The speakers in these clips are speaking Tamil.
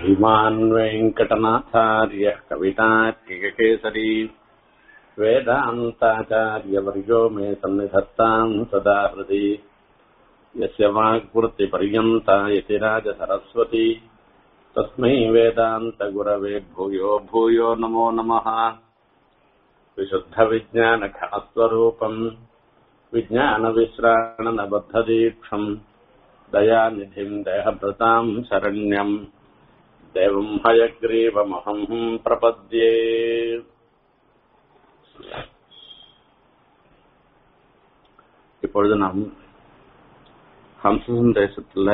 श्रीमान् वेङ्कटनाथार्य कवितार्किककेसरी वेदान्ताचार्यवर्यो मे सन्निधत्ताम् सदा हृदि यस्य वाक्वृत्तिपर्यन्ता यतिराजसरस्वती तस्मै वेदान्तगुरवे भूयो भूयो नमो नमः विशुद्धविज्ञानघनस्वरूपम् विज्ञानविश्राणनबद्धदीक्षम् दयानिधिम् देहभृताम् शरण्यम् देवम् हयग्रीवमहम् प्रपद्ये இப்பொழுது நாம் ஹம்சன் தேசத்துல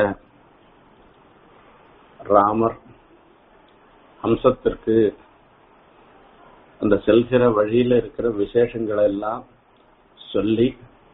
ராமர் ஹம்சத்திற்கு அந்த செல்கிற வழியில இருக்கிற விசேஷங்களை எல்லாம் சொல்லி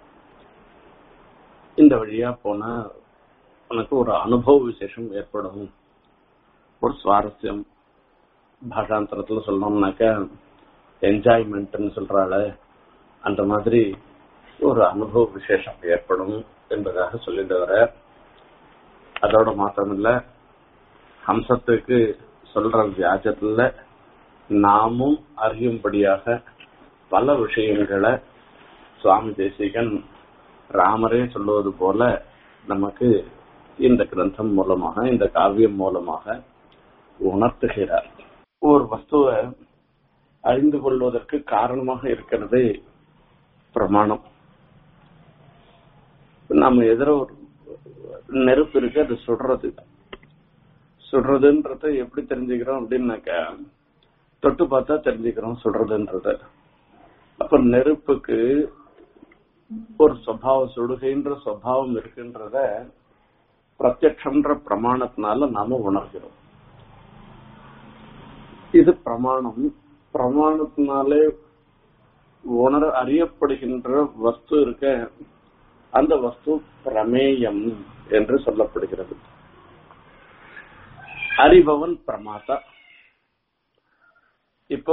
இந்த வழியா போனா உனக்கு ஒரு அனுபவ விசேஷம் ஏற்படும் ஒரு சுவாரஸ்யம் பாஷாந்தரத்துல சொல்லணும்னாக்க என்ஜாய்மெண்ட்னு சொல்றாள் அந்த மாதிரி ஒரு அனுபவ விசேஷம் ஏற்படும் என்பதாக சொல்லிட்டு வர அதோட மாத்திரமில்ல ஹம்சத்துக்கு சொல்ற வியாஜத்துல நாமும் அறியும்படியாக பல விஷயங்களை சுவாமி தேசிகன் ராமரே சொல்லுவது போல நமக்கு இந்த கிரந்தம் மூலமாக இந்த காவியம் மூலமாக உணர்த்துகிறார் ஒரு வஸ்துவை அறிந்து கொள்வதற்கு காரணமாக இருக்கிறது பிரமாணம் நம்ம எதிர ஒரு நெருப்பு இருக்கு அது சுடுறது சுடுறதுன்றத எப்படி தெரிஞ்சுக்கிறோம் அப்படின்னாக்கா தொட்டு பார்த்தா தெரிஞ்சுக்கிறோம் சுடுறதுன்றத அப்ப நெருப்புக்கு ஒரு சுவாவம் சுடுகைன்ற சுவாவம் இருக்குன்றத பிரத்யக்ஷன்ற பிரமாணத்தினால நாம உணர்கிறோம் இது பிரமாணம் பிரமாணத்தினாலே உணர அறியப்படுகின்ற வஸ்து இருக்க அந்த வஸ்து பிரமேயம் என்று சொல்லப்படுகிறது அறிபவன் பிரமாதா இப்போ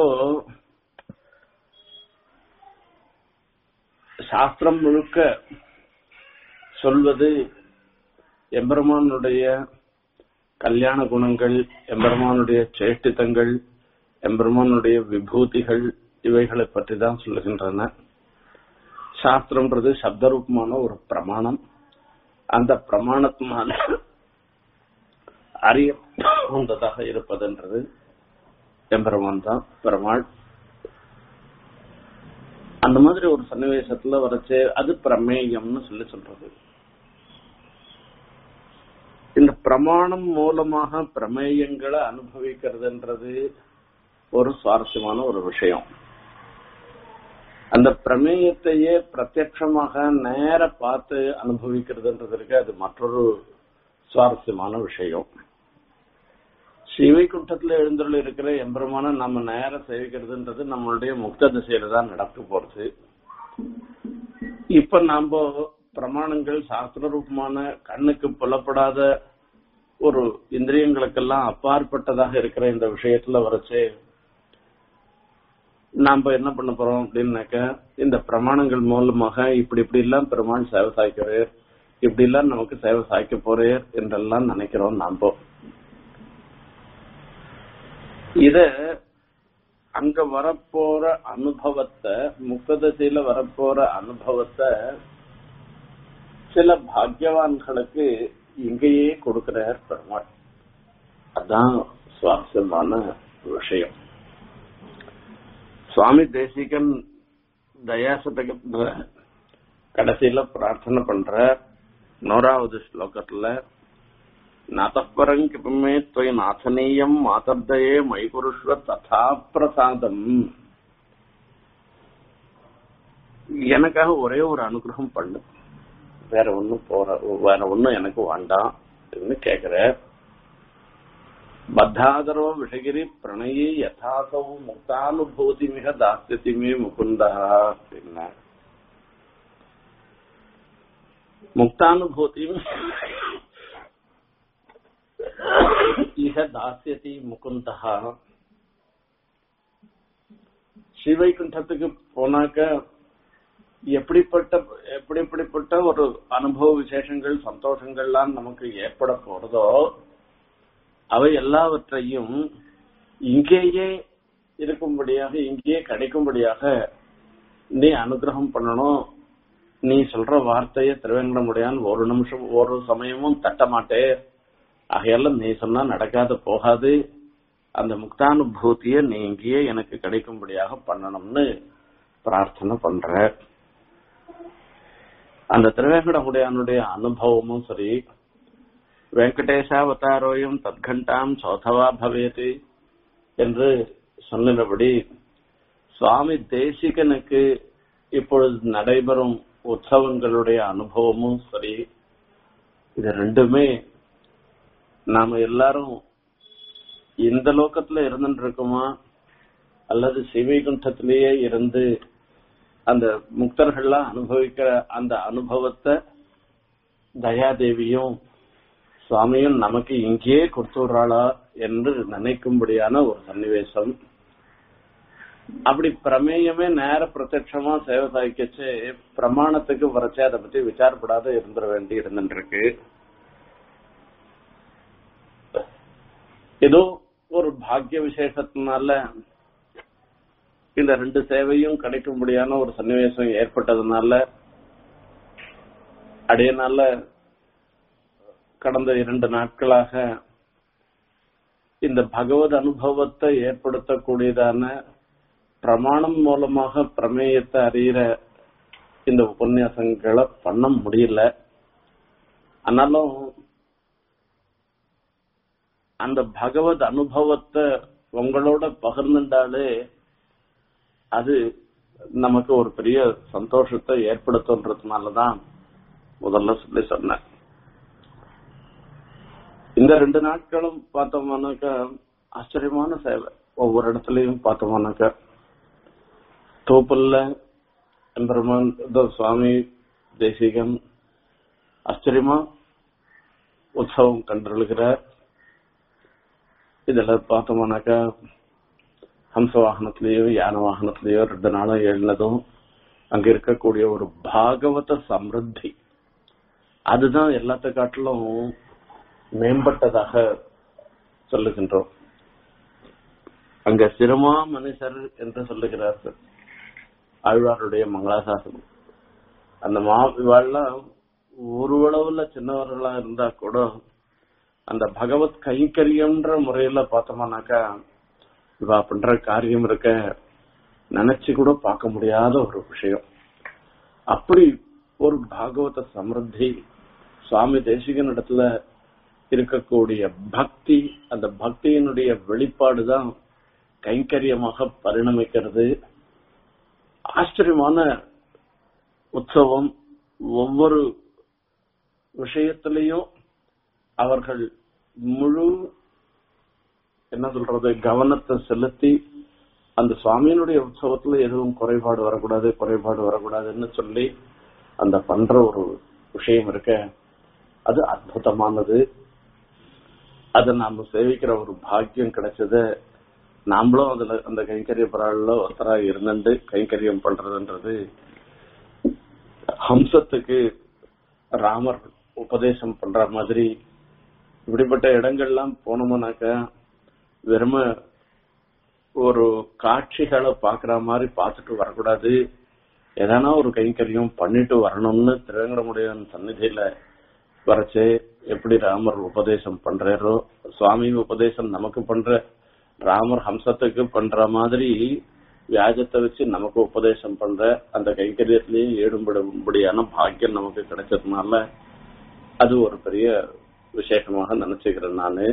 சாஸ்திரம் முழுக்க சொல்வது எம்பெருமானுடைய கல்யாண குணங்கள் எம்பெருமானுடைய சேஷ்டிதங்கள் எம்பெருமானுடைய விபூதிகள் இவைகளை பற்றி தான் சொல்லுகின்றன சாஸ்திரம்ன்றது சப்தரூபமான ஒரு பிரமாணம் அந்த பிரமாணத்தினால அறிய உந்ததாக இருப்பதுன்றது எம்பெருமான் தான் பெருமாள் அந்த மாதிரி ஒரு சன்னிவேசத்துல வரைச்சு அது பிரமேயம்னு சொல்லி சொல்றது இந்த பிரமாணம் மூலமாக பிரமேயங்களை அனுபவிக்கிறதுன்றது ஒரு சுவாரஸ்யமான ஒரு விஷயம் அந்த பிரமேயத்தையே பிரத்யட்சமாக நேர பார்த்து அனுபவிக்கிறதுன்றதுக்கு அது மற்றொரு சுவாரஸ்யமான விஷயம் ஸ்ரீவைகுண்டத்துல எழுந்துள்ள இருக்கிற எம்பெருமான நம்ம நேரம் சேவிக்கிறதுன்றது நம்மளுடைய முக்த திசையில தான் நடக்க போறது இப்ப நாம பிரமாணங்கள் சாஸ்திர ரூபமான கண்ணுக்கு புலப்படாத ஒரு இந்திரியங்களுக்கெல்லாம் அப்பாற்பட்டதாக இருக்கிற இந்த விஷயத்துல வரைச்சு நாம என்ன பண்ண போறோம் அப்படின்னாக்க இந்த பிரமாணங்கள் மூலமாக இப்படி இப்படி எல்லாம் பெருமாள் சேவை சாய்க்கிறார் இப்படி எல்லாம் நமக்கு சேவை சாய்க்க போறார் என்றெல்லாம் நினைக்கிறோம் நாம இத அங்க வரப்போற அனுபவத்தை முக்ததசையில வரப்போற அனுபவத்தை சில பாக்யவான்களுக்கு இங்கேயே கொடுக்கிறார் பெருமாள் அதான் சுவாரஸ்யமான விஷயம் சுவாமி தேசிகன் தயாசதகத்துல கடைசியில பிரார்த்தனை பண்ற நூறாவது ஸ்லோகத்துல நாத்தப்பரம் கிருமே துவை நாசனீயம் மாதர்தயே மைபுருஷ்வ ததா பிரசாதம் எனக்காக ஒரே ஒரு அனுகிரகம் பண்ணு வேற ஒன்னும் போற வேற ஒன்னும் எனக்கு வேண்டாம் கேக்குற பத்தாதரோ விஷகிரி பிரணயி யதாசௌ முக்தானுபூதி மிக தாஸ்யதி மே முகுந்தா அப்படின்னா முக்தானுபூதி இக தாஸ்யதி முகுந்தா ஸ்ரீவைகுண்டத்துக்கு போனாக்க எப்படிப்பட்ட எப்படி எப்படிப்பட்ட ஒரு அனுபவ விசேஷங்கள் சந்தோஷங்கள்லாம் நமக்கு ஏற்பட போறதோ அவை எல்லாவற்றையும் இங்கேயே இருக்கும்படியாக இங்கேயே கிடைக்கும்படியாக நீ அனுகிரகம் பண்ணணும் நீ சொல்ற வார்த்தைய திருவேங்கடமுடியான் ஒரு நிமிஷம் ஒரு சமயமும் தட்ட மாட்டே ஆகையால நீ சொன்னா நடக்காத போகாது அந்த முக்தானுபூதிய நீ இங்கேயே எனக்கு கிடைக்கும்படியாக பண்ணணும்னு பிரார்த்தனை பண்ற அந்த திருவேங்கடமுடியானுடைய அனுபவமும் சரி வெங்கடேஷாவதாரோயும் தத்கண்டாம் சோதவா பவேது என்று சொன்னபடி சுவாமி தேசிகனுக்கு இப்பொழுது நடைபெறும் உற்சவங்களுடைய அனுபவமும் சரி இது ரெண்டுமே நாம எல்லாரும் இந்த லோகத்துல இருந்துட்டு இருக்கோமா அல்லது சிவைகுண்டத்திலேயே இருந்து அந்த முக்தர்கள்லாம் அனுபவிக்கிற அந்த அனுபவத்தை தயாதேவியும் சுவாமியும் நமக்கு இங்கேயே கொடுத்து விடுறாளா என்று நினைக்கும்படியான ஒரு சன்னிவேசம் அப்படி பிரமேயமே நேர பிரத்யட்சமா சேவை சாய்க்கச்சு பிரமாணத்துக்கு வரைச்சே அதை பத்தி விசாரப்படாத இருந்துட வேண்டி இருந்துருக்கு ஏதோ ஒரு பாக்கிய விசேஷத்தினால இந்த ரெண்டு சேவையும் கிடைக்கும்படியான ஒரு சன்னிவேசம் ஏற்பட்டதுனால அடையனால கடந்த இரண்டு நாட்களாக இந்த பகவத் அனுபவத்தை ஏற்படுத்தக்கூடியதான பிரமாணம் மூலமாக பிரமேயத்தை அறிகிற இந்த உபன்யாசங்களை பண்ண முடியல ஆனாலும் அந்த பகவத் அனுபவத்தை உங்களோட பகிர்ந்துட்டாலே அது நமக்கு ஒரு பெரிய சந்தோஷத்தை ஏற்படுத்துன்றதுனாலதான் முதல்ல சொல்லி சொன்னேன் இந்த ரெண்டு நாட்களும் பார்த்தோம்னாக்கா ஆச்சரியமான சேவை ஒவ்வொரு இடத்துலயும் பார்த்தோம்னாக்கா தோப்புல்ல எம்பெருமான் சுவாமி தேசிகன் ஆச்சரியமா உற்சவம் கண்டருளுகிறார் இதுல பார்த்தோம்னாக்கா ஹம்ச வாகனத்திலேயோ யான வாகனத்திலேயோ ரெண்டு நாளும் எழுந்ததும் அங்க இருக்கக்கூடிய ஒரு பாகவத சமிருத்தி அதுதான் எல்லாத்த காட்டிலும் மேம்பட்டதாக சொல்லுகின்றோம் அங்க சிரமா மனுஷர் என்று சொல்லுகிறார்கள் ஆழ்வாருடைய மங்களாசாசனம் அந்த மா இவாள்லாம் ஒரு அளவுல சின்னவர்களா இருந்தா கூட அந்த பகவத் கைங்கரியம்ன்ற முறையில பார்த்தோம்னாக்கா இவா பண்ற காரியம் இருக்க நினைச்சு கூட பார்க்க முடியாத ஒரு விஷயம் அப்படி ஒரு பாகவத சமிருத்தி சுவாமி தேசிகன் இடத்துல இருக்கக்கூடிய பக்தி அந்த பக்தியினுடைய வெளிப்பாடுதான் கைங்கரியமாக பரிணமிக்கிறது ஆச்சரியமான உற்சவம் ஒவ்வொரு விஷயத்திலையும் அவர்கள் முழு என்ன சொல்றது கவனத்தை செலுத்தி அந்த சுவாமியினுடைய உற்சவத்துல எதுவும் குறைபாடு வரக்கூடாது குறைபாடு வரக்கூடாதுன்னு சொல்லி அந்த பண்ற ஒரு விஷயம் இருக்க அது அற்புதமானது அதை நாம சேவிக்கிற ஒரு பாக்கியம் கிடைச்சது நாமளும் அதுல அந்த கைங்கரிய பராளில ஒருத்தரா இருந்துட்டு கைங்கரியம் பண்றதுன்றது ஹம்சத்துக்கு ராமர் உபதேசம் பண்ற மாதிரி இப்படிப்பட்ட இடங்கள்லாம் போனோம்னாக்கா வெறும ஒரு காட்சிகளை பாக்குற மாதிரி பார்த்துட்டு வரக்கூடாது எதனா ஒரு கைங்கரியம் பண்ணிட்டு வரணும்னு திருவேங்கடமுடையன் சந்நிதியில வரைச்சு எப்படி ராமர் உபதேசம் பண்றாரோ சுவாமி உபதேசம் நமக்கு பண்ற ராமர் ஹம்சத்துக்கு பண்ற மாதிரி வியாஜத்தை வச்சு நமக்கு உபதேசம் பண்ற அந்த கைங்கரியத்திலேயே ஈடுபடும்படியான பாக்கியம் நமக்கு கிடைச்சதுனால அது ஒரு பெரிய விசேஷமாக நினைச்சுக்கிறேன் நானு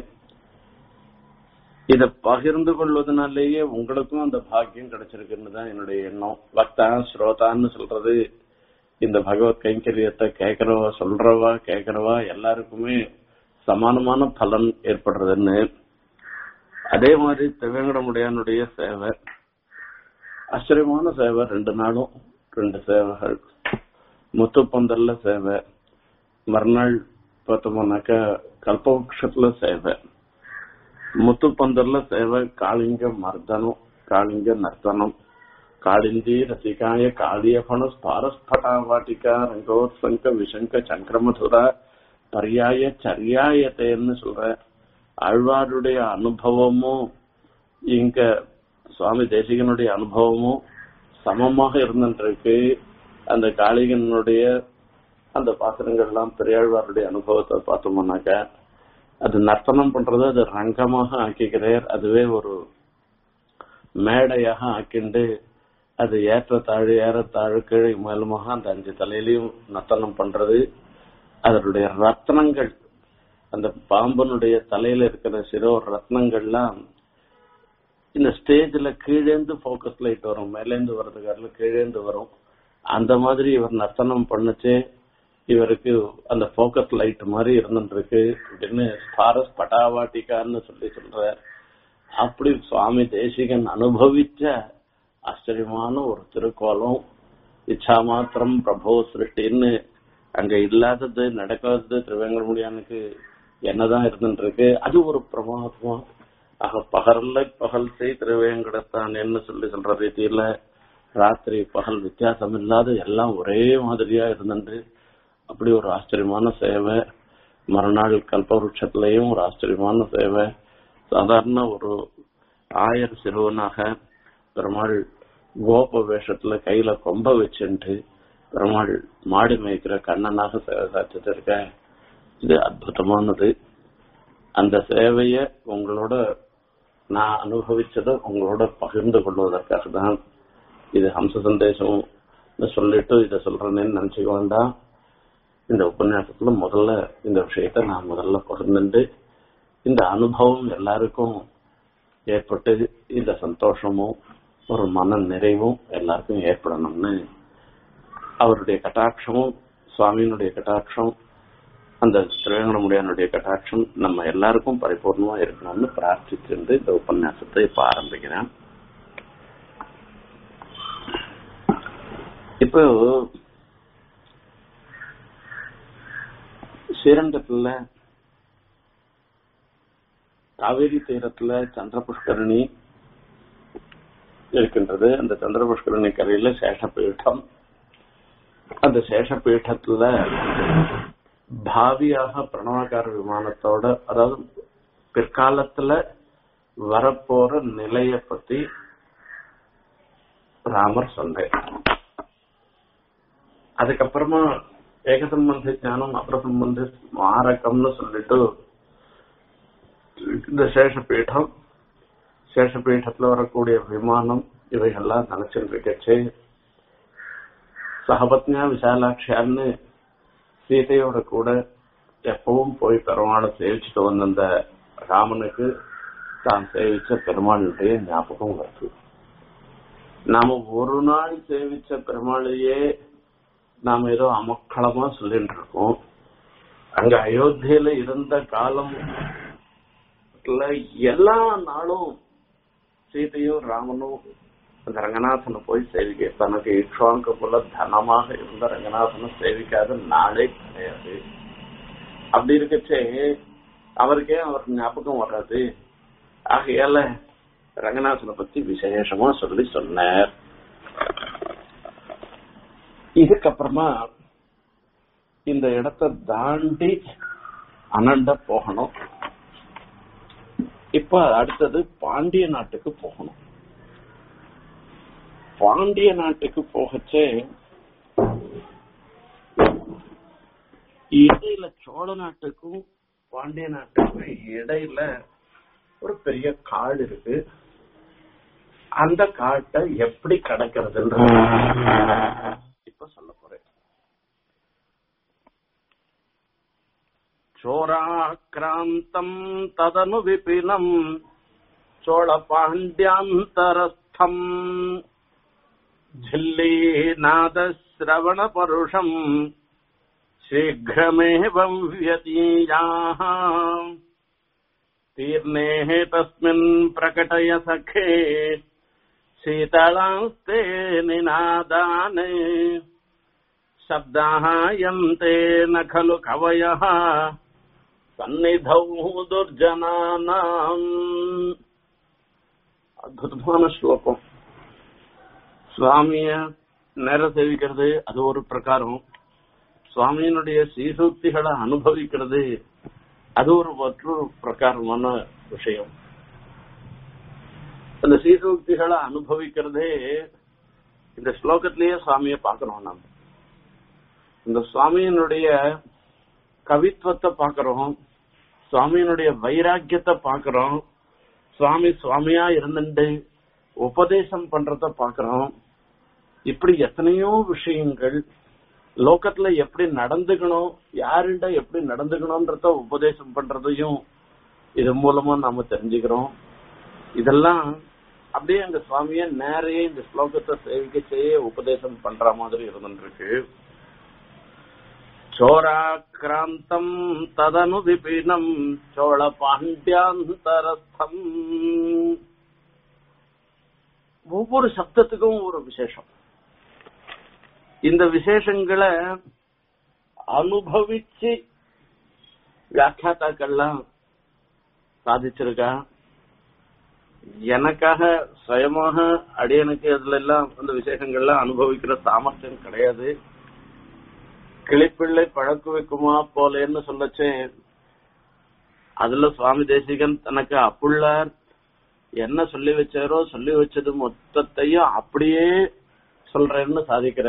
இத பகிர்ந்து கொள்வதனாலேயே உங்களுக்கும் அந்த பாக்கியம் கிடைச்சிருக்குன்னு தான் என்னுடைய எண்ணம் பக்தா ஸ்ரோதான்னு சொல்றது இந்த பகவத் கைங்கரியத்தை கேட்கறவா சொல்றவா கேட்கறவா எல்லாருக்குமே சமானமான பலன் ஏற்படுறதுன்னு அதே மாதிரி திருவேங்கடமுடையானுடைய சேவை ஆச்சரியமான சேவை ரெண்டு நாளும் ரெண்டு சேவைகள் முத்துப்பந்தல்ல சேவை மறுநாள் பார்த்தோம்னாக்கா கல்பவக்ஷத்துல சேவை முத்துப்பந்தல்ல சேவை காளிங்க மர்தனம் காளிங்க நர்த்தனம் காளிந்தி ரசிகாய காளியபண ஸ்பாரஸ்படா வாட்டிகா ரங்கோர் சங்க விஷங்க சங்கரமதுரா பர்யாய சரியாயத்தைன்னு சொல்ற ஆழ்வாருடைய அனுபவமும் இங்க சுவாமி தேசிகனுடைய அனுபவமும் சமமாக இருந்துருக்கு அந்த காளிகனுடைய அந்த பாத்திரங்கள்லாம் பெரியாழ்வாருடைய அனுபவத்தை பார்த்தோம்னாக்க அது நர்த்தனம் பண்றது அது ரங்கமாக ஆக்கிக்கிறார் அதுவே ஒரு மேடையாக ஆக்கிண்டு அது ஏற்ற தாழ் ஏறத்தாழ் கீழே மேலுமாக அந்த அஞ்சு தலையிலையும் நர்த்தனம் பண்றது அதனுடைய ரத்னங்கள் அந்த பாம்பனுடைய தலையில இருக்கிற சிரோ ரத்னங்கள்லாம் இந்த ஸ்டேஜ்ல கீழேந்து போக்கஸ் லைட் வரும் மேலேந்து வர்றதுக்காரில கீழேந்து வரும் அந்த மாதிரி இவர் நர்த்தனம் பண்ணுச்சு இவருக்கு அந்த போக்கஸ் லைட் மாதிரி இருந்துட்டு இருக்கு அப்படின்னு ஸ்பாரஸ் பட்டாவாட்டிக்கான்னு சொல்லி சொல்ற அப்படி சுவாமி தேசிகன் அனுபவிச்ச ஆச்சரியமான ஒரு திருக்கோலம் இச்சா மாத்திரம் பிரபோ சிருஷ்டின்னு அங்க இல்லாதது நடக்காதது திருவேங்கடமுடியானுக்கு என்னதான் இருந்துட்டு இருக்கு அது ஒரு பிரமாத்மா ஆக பகல்ல பகல் செய் திருவேங்கடத்தான் என்ன சொல்லி சொல்ற ரீதியில ராத்திரி பகல் வித்தியாசம் இல்லாத எல்லாம் ஒரே மாதிரியா இருந்துட்டு அப்படி ஒரு ஆச்சரியமான சேவை மறுநாள் கல்பவருஷத்திலையும் ஒரு ஆச்சரியமான சேவை சாதாரண ஒரு ஆயர் சிறுவனாக பெருமாள் கோப வேஷத்துல கையில கொம்ப வச்சுட்டு பெருமாள் மாடு மேய்க்கிற கண்ணனாக சேவை சாத்திட்டு இருக்க இது அற்புதமானது அந்த சேவைய உங்களோட நான் அனுபவிச்சதை உங்களோட பகிர்ந்து கொள்வதற்காக தான் இது ஹம்ச சந்தேசம் சொல்லிட்டு இதை சொல்றேன்னு நினைச்சுக்க வேண்டாம் இந்த உபன்யாசத்துல முதல்ல இந்த விஷயத்த நான் முதல்ல பகிர்ந்துட்டு இந்த அனுபவம் எல்லாருக்கும் ஏற்பட்டு இந்த சந்தோஷமும் ஒரு மன நிறைவும் எல்லாருக்கும் ஏற்படணும்னு அவருடைய கட்டாட்சமும் சுவாமியினுடைய கட்டாட்சம் அந்த திருவேங்கடமுடியானுடைய கட்டாட்சம் நம்ம எல்லாருக்கும் பரிபூர்ணமா இருக்கணும்னு பிரார்த்திச்சிருந்து இந்த உபன்யாசத்தை இப்ப ஆரம்பிக்கிறேன் இப்போ ஸ்ரீரங்கத்துல காவேரி தீரத்துல சந்திர புஷ்கரணி இருக்கின்றது அந்த சந்திர புஷ்கரணி கரையில சேஷபீடம் அந்த சேஷபீடத்துல பாவியாக பிரணவாக்கார விமானத்தோட அதாவது பிற்காலத்துல வரப்போற நிலைய பத்தி ராமர் சொன்னார் அதுக்கப்புறமா ஏகசம்பந்த ஞானம் அபரசம்பந்த மாரகம்னு சொல்லிட்டு இந்த சேஷபீடம் சேஷபீடத்துல வரக்கூடிய விமானம் இவைகள்லாம் நினைச்சுட்டு இருக்கச்சு சகபத்னியா விசாலாட்சியான்னு சீதையோட கூட எப்பவும் போய் பெருமாளை சேவிச்சுட்டு வந்த அந்த ராமனுக்கு தான் சேவிச்ச பெருமாளுடைய ஞாபகம் வருது நாம ஒரு நாள் சேவிச்ச பெருமாளையே நாம ஏதோ அமக்களமா சொல்லிட்டு இருக்கோம் அங்க அயோத்தியில இருந்த காலம் எல்லா நாளும் சீதையும் ராமனும் அந்த ரங்கநாதனை போய் சேவிக்க தனக்கு இக்ஷாங்க போல தனமாக இருந்த ரங்கநாதனை சேவிக்காத நாளே கிடையாது அப்படி இருக்கச்சே அவருக்கே அவர் ஞாபகம் வராது ஆகையால ரங்கநாதனை பத்தி விசேஷமா சொல்லி சொன்னார் இதுக்கப்புறமா இந்த இடத்தை தாண்டி அனண்ட போகணும் இப்ப அடுத்தது பாண்டிய நாட்டுக்கு போகணும் பாண்டிய நாட்டுக்கு போகச்சே இடையில சோழ நாட்டுக்கும் பாண்டிய நாட்டுக்கும் இடையில ஒரு பெரிய காடு இருக்கு அந்த காட்டை எப்படி கடக்கிறதுன்றது இப்ப சொல்ல போறேன் சோராக்கிராந்தம் ததனு விபினம் சோழ பாண்டியாந்தரஸ்தம் झिल्लीनादश्रवणपरुषम् शीघ्रमेवम् व्यतीयाः तीर्णेः तस्मिन् प्रकटय सखे शीतलास्ते निनादान् शब्दाः यन्ते न खलु कवयः सन्निधौ दुर्जनानाम् அற்புதமான ஸ்லோகம் சுவாமிய நேர சேவிக்கிறது அது ஒரு பிரகாரம் சுவாமியினுடைய சீசூக்திகளை அனுபவிக்கிறது அது ஒரு மற்றொரு பிரகாரமான விஷயம் அந்த சீசோக்திகளை அனுபவிக்கிறதே இந்த ஸ்லோகத்திலேயே சுவாமியை பார்க்கணும் நாம் இந்த சுவாமியினுடைய கவித்துவத்தை பார்க்கிறோம் சுவாமியினுடைய வைராக்கியத்தை பார்க்கிறோம் சுவாமி சுவாமியா இருந்துட்டு உபதேசம் பண்றத பார்க்கிறோம் இப்படி எத்தனையோ விஷயங்கள் லோகத்துல எப்படி நடந்துக்கணும் யாருண்ட எப்படி நடந்துக்கணும்ன்றத உபதேசம் பண்றதையும் இது மூலமா நாம தெரிஞ்சுக்கிறோம் இதெல்லாம் அப்படியே அந்த சுவாமிய நேரையே இந்த ஸ்லோகத்தை சேவிக்க செய்ய உபதேசம் பண்ற மாதிரி இருந்துருக்கு சோராக்கிராந்தம் ததனு விபினம் சோழ பாண்டியாந்தரஸ்தம் ஒவ்வொரு சப்தத்துக்கும் ஒரு விசேஷம் இந்த விசேஷங்களை அனுபவிச்சு வியாக்கியாத்தாக்கள்லாம் சாதிச்சிருக்கா எனக்காக சுயமாக அடியனுக்கு அதுல எல்லாம் அந்த விசேஷங்கள்லாம் அனுபவிக்கிற சாமர்த்தியம் கிடையாது கிளிப்பிள்ளை பழக்கு வைக்குமா போலேன்னு சொல்லச்சே அதுல சுவாமி தேசிகன் தனக்கு அப்புள்ளார் என்ன சொல்லி வச்சாரோ சொல்லி வச்சது மொத்தத்தையும் அப்படியே சொல்றேன்னு சாதிக்கிற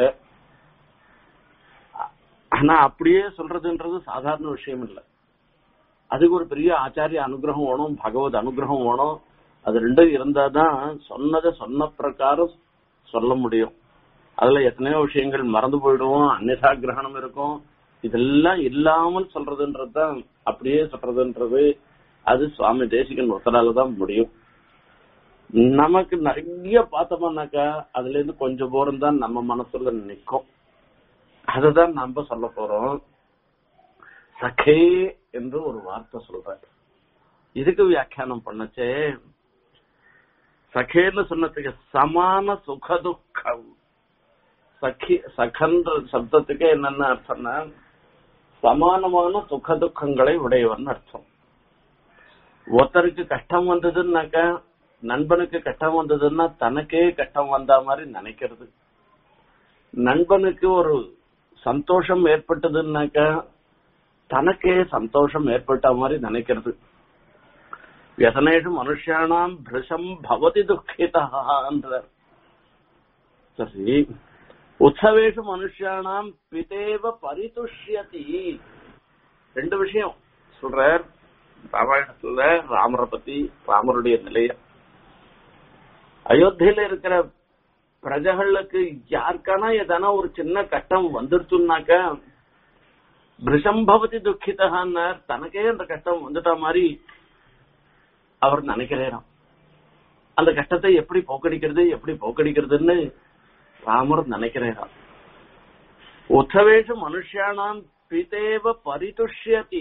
ஆனா அப்படியே சொல்றதுன்றது சாதாரண விஷயம் இல்ல அதுக்கு ஒரு பெரிய ஆச்சாரிய அனுகிரகம் வேணும் பகவத் அனுகிரகம் வேணும் அது ரெண்டும் இருந்தாதான் சொன்னதை சொன்ன பிரகாரம் சொல்ல முடியும் அதுல எத்தனையோ விஷயங்கள் மறந்து போயிடுவோம் அந்நிதா கிரகணம் இருக்கும் இதெல்லாம் இல்லாமல் சொல்றதுன்றதுதான் அப்படியே சொல்றதுன்றது அது சுவாமி தேசிகன் ஒருத்தரால தான் முடியும் நமக்கு நிறைய பார்த்தோம்னாக்கா அதுல இருந்து கொஞ்சம் போரம் தான் நம்ம மனசுல நிக்கும் அதுதான் நம்ம சொல்ல போறோம் சகே என்று ஒரு வார்த்தை சொல்ற இதுக்கு வியாக்கியானம் பண்ணச்சே சகேன்னு சொன்னதுக்கு சமான சுகதுக்கம் சகி சகன்ற சப்தத்துக்கு என்னென்ன அர்த்தம்னா சமானமான சுகதுக்கங்களை உடையவன் அர்த்தம் ஒருத்தருக்கு கஷ்டம் வந்ததுன்னாக்கா நண்பனுக்கு கஷ்டம் வந்ததுன்னா தனக்கே கஷ்டம் வந்த மாதிரி நினைக்கிறது நண்பனுக்கு ஒரு சந்தோஷம் ஏற்பட்டதுன்னாக்கா தனக்கே சந்தோஷம் ஏற்பட்ட மாதிரி நினைக்கிறது வியசனேஷு மனுஷியானாம் பிருஷம் பவதி துக்கிதான்றார் சரி உற்சவேஷு மனுஷியானாம் பிதேவ பரிதுஷ்யதி ரெண்டு விஷயம் சொல்றார் ராமாயணத்துல ராமரை பத்தி ராமருடைய நிலைய அயோத்தியில இருக்கிற பிரஜகளுக்கு யாருக்கானா எதனா ஒரு சின்ன கட்டம் வந்துருச்சுன்னாக்கா பிருஷம் பவதி துக்கிதகான்னார் தனக்கே அந்த கஷ்டம் வந்துட்ட மாதிரி அவர் நினைக்கிறாராம் அந்த கஷ்டத்தை எப்படி போக்கடிக்கிறது எப்படி போக்கடிக்கிறதுன்னு ராமர் நினைக்கிறாராம் உத்தவேஷு மனுஷியானாம் பிதேவ பரிதுஷ்யதி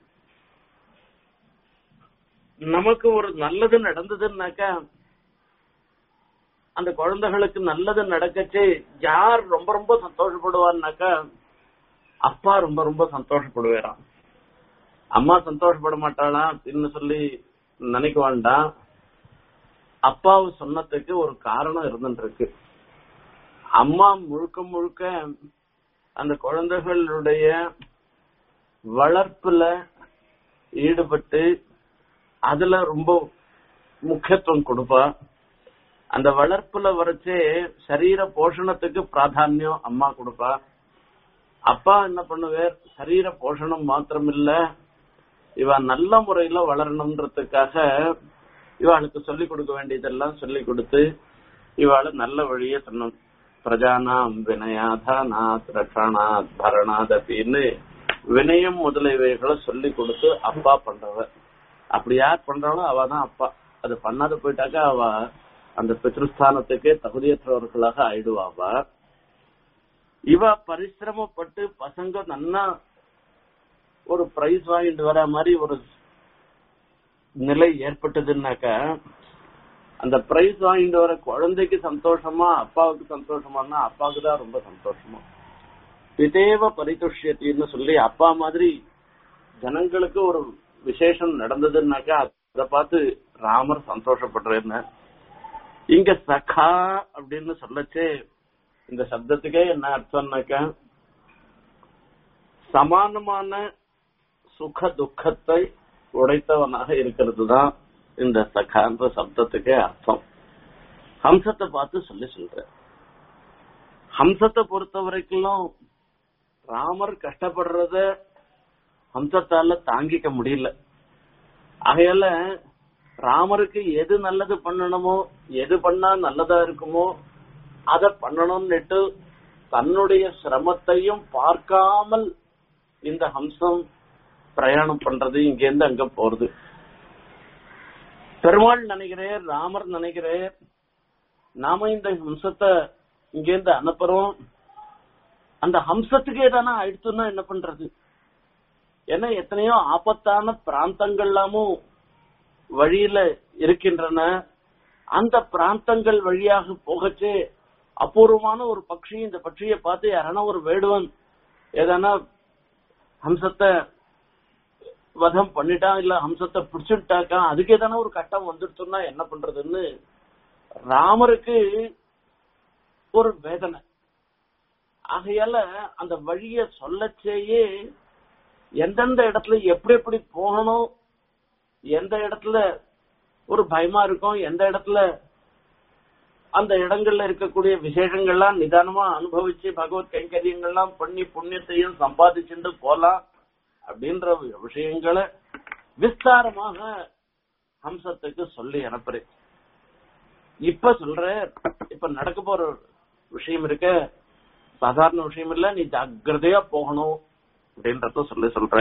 நமக்கு ஒரு நல்லது நடந்ததுன்னாக்கா அந்த குழந்தைகளுக்கு நல்லது நடக்கச்சு யார் ரொம்ப ரொம்ப சந்தோஷப்படுவார்னாக்கா அப்பா ரொம்ப ரொம்ப சந்தோஷப்படுவாராம் அம்மா சந்தோஷப்பட மாட்டாளா அப்படின்னு சொல்லி நினைக்க வேண்டாம் அப்பாவு சொன்னதுக்கு ஒரு காரணம் இருந்துருக்கு அம்மா முழுக்க முழுக்க அந்த குழந்தைகளுடைய வளர்ப்புல ஈடுபட்டு அதுல ரொம்ப முக்கியத்துவம் கொடுப்பா அந்த வளர்ப்புல வரைச்சே சரீர போஷணத்துக்கு பிராதானியம் அம்மா கொடுப்பா அப்பா என்ன பண்ணுவார் சரீர போஷணம் மாத்திரம் இல்ல இவ நல்ல முறையில வளரணுன்றதுக்காக இவாளுக்கு சொல்லிக் கொடுக்க வேண்டியதெல்லாம் சொல்லிக் கொடுத்து இவாளை நல்ல வழிய சொன்ன பிரஜானாம் வினயாதானாத் ரட்சணாத் பரணாத் அப்படின்னு வினயம் முதலியவைகளை சொல்லி கொடுத்து அப்பா பண்றவர் அப்படி யார் பண்றாளோ அவ தான் அப்பா அது பண்ணாத போயிட்டாக்கா அவ அந்த பித்ருஸ்தானத்துக்கே தகுதியற்றவர்களாக ஆயிடுவாவா இவ பரிசிரமப்பட்டு பசங்க நன்னா ஒரு பிரைஸ் வாங்கிட்டு வர மாதிரி ஒரு நிலை ஏற்பட்டதுன்னாக்கா அந்த பிரைஸ் வாங்கிட்டு வர குழந்தைக்கு சந்தோஷமா அப்பாவுக்கு சந்தோஷமானா அப்பாவுக்கு தான் ரொம்ப சந்தோஷமா பிதேவ பரிதுஷ்யத்தின்னு சொல்லி அப்பா மாதிரி ஜனங்களுக்கு ஒரு விசேஷம் நடந்ததுன்னாக்கா அதை பார்த்து ராமர் சந்தோஷப்படுறேன்னு இங்க சகா அப்படின்னு சொல்லச்சே இந்த சப்தத்துக்கே என்ன அர்த்தம்னாக்கா சமானமான சுக துக்கத்தை உடைத்தவனாக இருக்கிறது தான் இந்த சகான்ற சப்தத்துக்கே அர்த்தம் ஹம்சத்தை பார்த்து சொல்லி சொல்ற ஹம்சத்தை பொறுத்த வரைக்கும் ராமர் கஷ்டப்படுறத ஹம்சத்தால தாங்கிக்க முடியல ஆகையால ராமருக்கு எது நல்லது பண்ணணுமோ எது பண்ணா நல்லதா இருக்குமோ அத பண்ணணும்னுட்டு தன்னுடைய சிரமத்தையும் பார்க்காமல் இந்த ஹம்சம் பிரயாணம் பண்றது இங்க இருந்து அங்க போறது பெருமாள் நினைக்கிறேன் ராமர் நினைக்கிறேன் நாம இந்த ஹம்சத்தை இங்க இருந்து அனுப்புறோம் அந்த ஹம்சத்துக்கு ஏதானா ஆயிடுத்துன்னா என்ன பண்றது ஏன்னா எத்தனையோ ஆபத்தான பிராந்தங்கள்லாமும் வழியில இருக்கின்றன அந்த பிராந்தங்கள் வழியாக போகச்சே அபூர்வமான ஒரு பட்சி இந்த பட்சியை பார்த்து யாரானா ஒரு வேடுவன் ஏதானா ஹம்சத்தை வதம் பண்ணிட்டான் இல்ல ஹம்சத்தை பிடிச்சுட்டாக்கா அதுக்கு எதான ஒரு கட்டம் வந்துடுச்சுன்னா என்ன பண்றதுன்னு ராமருக்கு ஒரு வேதனை ஆகையால அந்த வழிய சொல்லச்சேயே எந்தெந்த இடத்துல எப்படி எப்படி போகணும் எந்த இடத்துல ஒரு பயமா இருக்கும் எந்த இடத்துல அந்த இடங்கள்ல இருக்கக்கூடிய விசேஷங்கள்லாம் நிதானமா அனுபவிச்சு பகவத் கைங்கரியங்கள்லாம் பண்ணி புண்ணியத்தையும் சம்பாதிச்சுட்டு போலாம் அப்படின்ற விஷயங்களை விஸ்தாரமாக ஹம்சத்துக்கு சொல்லி அனுப்புறேன் இப்ப சொல்ற இப்ப நடக்க போற விஷயம் இருக்க சாதாரண விஷயம் இல்ல நீ ஜாக்கிரதையா போகணும் அப்படின்றத சொல்லி சொல்ற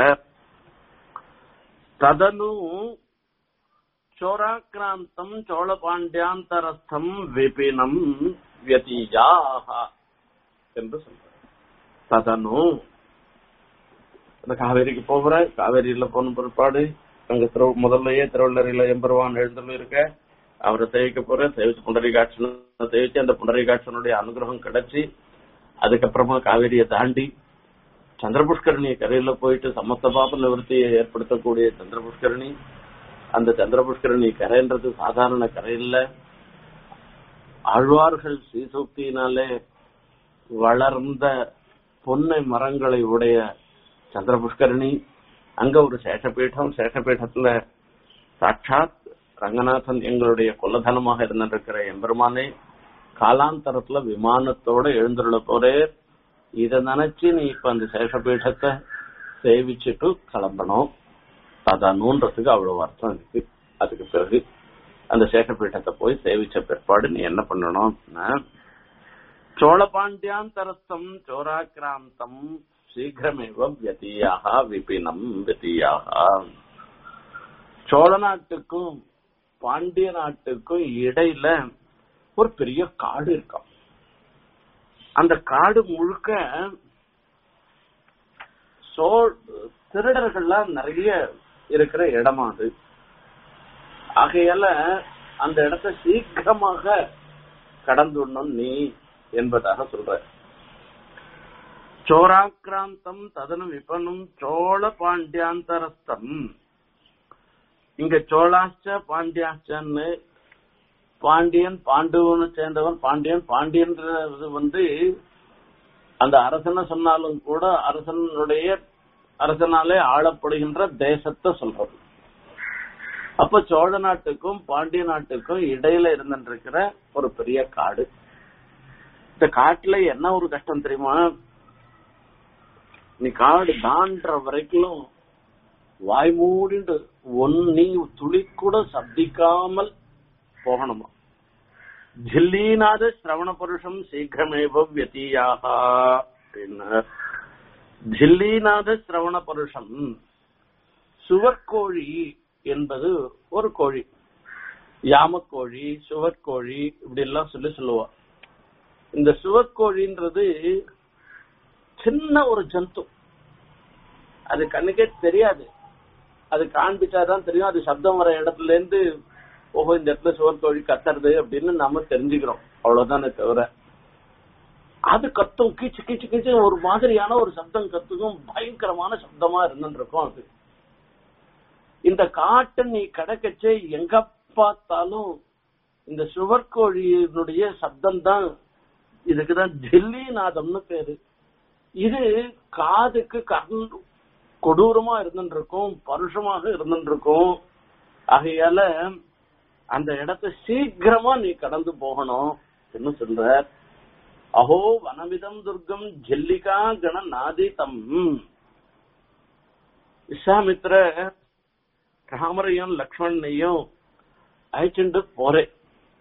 ததனு சோராக்கிராந்தம் சோழ பாண்டியாந்தரஸ்தம் விபினம் வியதீயாக என்று சொல்ற ததனு அந்த காவேரிக்கு போகிற காவேரியில போன பிற்பாடு அங்க திரு முதல்லயே திருவள்ளரையில எம்பெருவான் எழுந்தல் இருக்க அவரை சேவிக்க போற சேவிச்சு புண்டரிகாட்சனை சேவிச்சு அந்த புண்டரிகாட்சனுடைய அனுகிரகம் கிடைச்சி அதுக்கப்புறமா காவேரியை தாண்டி சந்திரபுஷ்கரணி கரையில போயிட்டு சமஸ்த பாப நிவர்த்தியை ஏற்படுத்தக்கூடிய சந்திரபுஷ்கரணி அந்த சந்திரபுஷ்கரணி கரைன்றது சாதாரண கரை இல்ல ஆழ்வார்கள் ஸ்ரீசூக்தியினாலே வளர்ந்த பொன்னை மரங்களை உடைய சந்திரபுஷ்கரணி அங்க ஒரு சேஷபீடம் சேஷபீடத்துல சாட்சாத் ரங்கநாதன் எங்களுடைய குலதனமாக இருந்திருக்கிற எம்பெருமானே காலாந்தரத்துல விமானத்தோட எழுந்துள்ள போறே இத நினைச்சு நீ இப்ப அந்த சேஷபீடத்தை சேவிச்சுட்டு கிளம்பணும் ததனுன்றதுக்கு அவ்வளவு அர்த்தம் இருக்கு அதுக்கு பிறகு அந்த சேஷபீடத்தை போய் சேவிச்ச பிற்பாடு நீ என்ன பண்ணணும்னா சோழ பாண்டியாந்தரஸ்தம் சோராக்கிராந்தம் சீக்கிரமேவ வியதியாக விபினம் வியதியாக சோழ நாட்டுக்கும் பாண்டிய நாட்டுக்கும் இடையில ஒரு பெரிய காடு இருக்காம் அந்த காடு முழுக்க சோ திருடர்கள்லாம் நிறைய இருக்கிற இடமா அது ஆகையால அந்த இடத்தை சீக்கிரமாக கடந்துடணும் நீ என்பதாக சொல்ற சோராக்கிராந்தம் ததனு விபனும் சோழ பாண்டியாந்தரஸ்தம் இங்க சோழாச்ச பாண்டியாச்சன்னு பாண்டியன் பாண்டுவனு சேர்ந்தவன் பாண்டியன் பாண்டியன்றது வந்து அந்த அரசனை சொன்னாலும் கூட அரசனுடைய அரசனாலே ஆளப்படுகின்ற தேசத்தை சொல்றது அப்ப சோழ நாட்டுக்கும் பாண்டிய நாட்டுக்கும் இடையில இருந்துருக்கிற ஒரு பெரிய காடு இந்த காட்டுல என்ன ஒரு கஷ்டம் தெரியுமா நீ காடு தாண்டுற வரைக்கும் வாய் மூடிண்டு ஒன்னி துளி கூட சப்திக்காமல் போகணுமா ஜில்லீநாத சிரவண புருஷம் சீக்கிரமேவ வியதியாக அப்படின்னா ஜில்லீநாத சிரவண புருஷம் சுவர்கோழி என்பது ஒரு கோழி யாமக்கோழி சுவர்கோழி இப்படி எல்லாம் சொல்லி சொல்லுவா இந்த சுவர்கோழின்றது சின்ன ஒரு ஜந்து அது கண்ணுக்கே தெரியாது அது காண்பிச்சாதான் தெரியும் அது சப்தம் வர இடத்துல இருந்து ஓஹோ இந்த இடத்துல சுவர்கோழி கத்துறது அப்படின்னு நாம தெரிஞ்சுக்கிறோம் அவ்வளவுதானே தவிர அது கத்தும் கீச்சு கீச்சு கீச்சு ஒரு மாதிரியான ஒரு சப்தம் கத்துக்கும் பயங்கரமான சப்தமா இருந்துட்டு இருக்கும் அது இந்த காட்டை நீ கடக்கச்சே எங்க பார்த்தாலும் இந்த சுவர்கோழியினுடைய சப்தம் தான் இதுக்குதான் ஜெல்லி நாதம்னு பேரு இது காதுக்கு கர்ண கொடூரமா இருந்துட்டு இருக்கும் பருஷமாக இருந்துட்டு இருக்கும் ஆகையால அந்த இடத்தை சீக்கிரமா நீ கடந்து போகணும் என்ன சொல்ற அஹோ வனமிதம் துர்க்கம் ஜெல்லிகா கண நாதிதம் விஸ்வாமித்ர ராமரையும் லக்ஷ்மணனையும் அழைச்சிட்டு போறேன்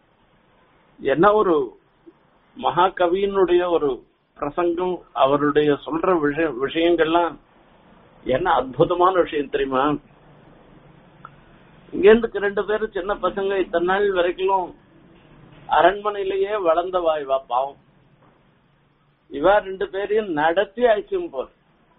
என்ன ஒரு மகாகவியினுடைய ஒரு பிரசங்கம் அவருடைய சொல்ற விஷய விஷயங்கள்லாம் என்ன அற்புதமான விஷயம் தெரியுமா இங்கேருந்து ரெண்டு பேரும் சின்ன பசங்க இத்தனை நாள் வரைக்கும் அரண்மனையிலேயே வளர்ந்த வாய்வா பாவம் இவ ரெண்டு பேரையும் நடத்தி அழைச்சும் போற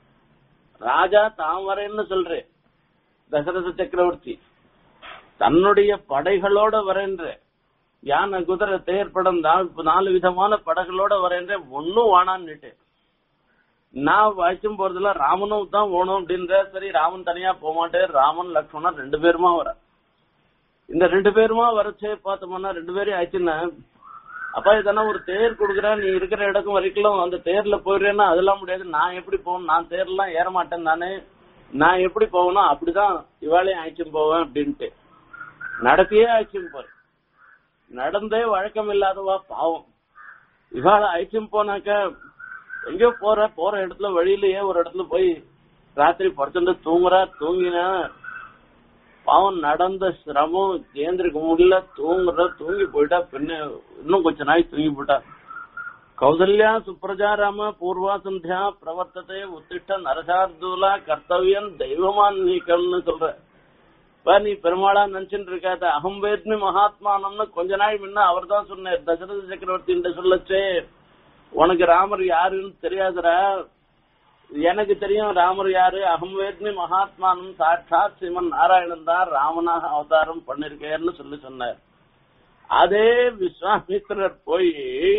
ராஜா தான் வரேன்னு சொல்றேன் தசரத சக்கரவர்த்தி தன்னுடைய படைகளோட வரேன்ற யானை குதிரை தேர்ப்படம் நாலு விதமான படகளோட வரேன்ற ஒன்னும் வானான்னுட்டு நான் வாய்ச்சும் போறதுல ராமனும் தான் போகணும் அப்படின்ற சரி ராமன் தனியா போக மாட்டேன் ராமன் லக்ஷ்மணன் ரெண்டு பேருமா வர இந்த ரெண்டு பேருமா வரச்சே பார்த்தோம்னா ரெண்டு பேரையும் ஆச்சுன்னா அப்பா இதனா ஒரு தேர் கொடுக்குறேன் நீ இருக்கிற இடக்கும் வரைக்கும் அந்த தேர்ல போயிடுறேன்னா அதெல்லாம் முடியாது நான் எப்படி போகணும் நான் தேர்லாம் ஏற மாட்டேன் நானு நான் எப்படி போகணும் அப்படிதான் இவாளையும் அழைச்சும் போவேன் அப்படின்ட்டு நடத்தியே அழைச்சும் போறேன் நடந்தே வழக்கம் இல்லாதவா பாவம் இவாளை அழைச்சும் போனாக்க எங்கேயோ போற போற இடத்துல வழியிலேயே ஒரு இடத்துல போய் ராத்திரி படுத்துட்டு தூங்குறா தூங்கினா பாவம் நடந்த சிரமம் ஏந்திரிக்க முடியல தூங்குற தூங்கி போயிட்டா பின்ன இன்னும் கொஞ்ச நாய் தூங்கி போயிட்டா கௌசல்யா சுப்ரஜா ராம பூர்வா சந்தியா பிரவர்த்தத்தை உத்திஷ்ட நரசார்தூலா கர்த்தவியன் தெய்வமான் நீக்கம்னு சொல்ற இப்ப நீ பெருமாளா நினைச்சுட்டு இருக்காத அகம் வேத்மி மகாத்மானம்னு கொஞ்ச நாள் முன்ன அவர் தான் சொன்னார் தசரத சக்கரவர்த்தி சொல்லச்சே உனக்கு ராமர் யாருன்னு தெரியாதுடா எனக்கு தெரியும் ராமர் யாரு அகம் வேத்மி மகாத்மானும் சாட்சாத் சிவன் நாராயணன் தான் ராமனாக அவதாரம் பண்ணிருக்கேன்னு சொல்லி சொன்னார் அதே விஸ்வாமித்திரர் போய்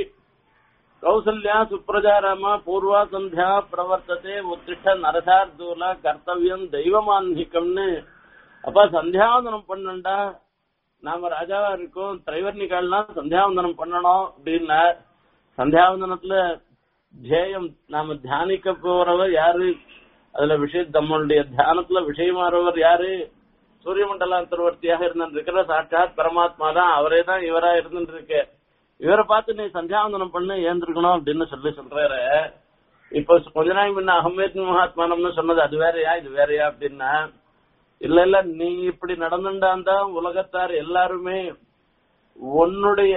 கௌசல்யா சுப்ரஜாராம பூர்வா சந்தியா பிரவர்த்ததே உத்திஷ்ட நரசார்தூல கர்த்தவியம் தெய்வமான்மிகம்னு அப்ப சந்தியாவந்தனம் பண்ணண்டா நாம ராஜாவா இருக்கோம் திரைவர்ணிகால்லாம் சந்தியாவந்தனம் பண்ணணும் அப்படின்னா சந்தியாவந்தனத்துல தியேயம் நாம தியானிக்க போறவர் யாரு அதுல விஷய நம்மளுடைய தியானத்துல விஷயமாறவர் யாரு சூரிய மண்டலாந்தர்வர்த்தியாக இருந்திருக்கிற சாட்சாத் பரமாத்மா தான் அவரே தான் இவரா இருந்துருக்கு இவரை பார்த்து நீ சந்தியாவந்தனம் பண்ணு ஏந்திருக்கணும் அப்படின்னு சொல்லி சொல்றாரு இப்ப கொஞ்ச நாள் முன்ன அகமேத் மகாத்மானம்னு சொன்னது அது வேறயா இது வேறயா அப்படின்னா இல்ல இல்ல நீ இப்படி நடந்துட்டாந்தா உலகத்தார் எல்லாருமே உன்னுடைய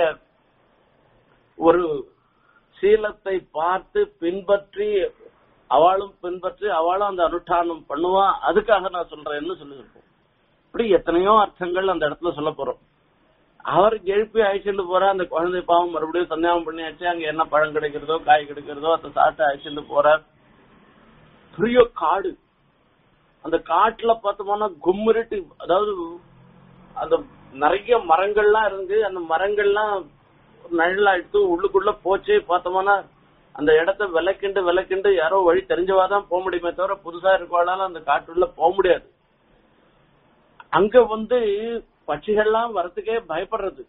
ஒரு சீலத்தை பார்த்து பின்பற்றி அவளும் பின்பற்றி அவளும் அந்த அனுஷ்டானம் பண்ணுவா அதுக்காக நான் சொல்றேன்னு சொல்லியிருப்போம் இப்படி எத்தனையோ அர்த்தங்கள் அந்த இடத்துல சொல்ல போறோம் அவர் எழுப்பி அழைச்சிட்டு போற அந்த குழந்தை பாவம் மறுபடியும் சந்தியாகம் பண்ணியாச்சு அங்க என்ன பழம் கிடைக்கிறதோ காய் கிடைக்கிறதோ அதை சாப்பிட்டு அழைச்சிட்டு போற பெரிய காடு அந்த காட்டுல பார்த்தோம்னா கும்மிருட்டு அதாவது அந்த நிறைய மரங்கள்லாம் இருந்து அந்த மரங்கள்லாம் நிழலா எடுத்து உள்ளுக்குள்ள போச்சு பார்த்தோம்னா அந்த இடத்த விளக்கிண்டு விளக்கிண்டு யாரோ வழி தெரிஞ்சவாதான் போக முடியுமே தவிர புதுசா இருக்கவாளால அந்த காட்டுள்ள போக முடியாது அங்க வந்து பட்சிகள்லாம் வரத்துக்கே பயப்படுறது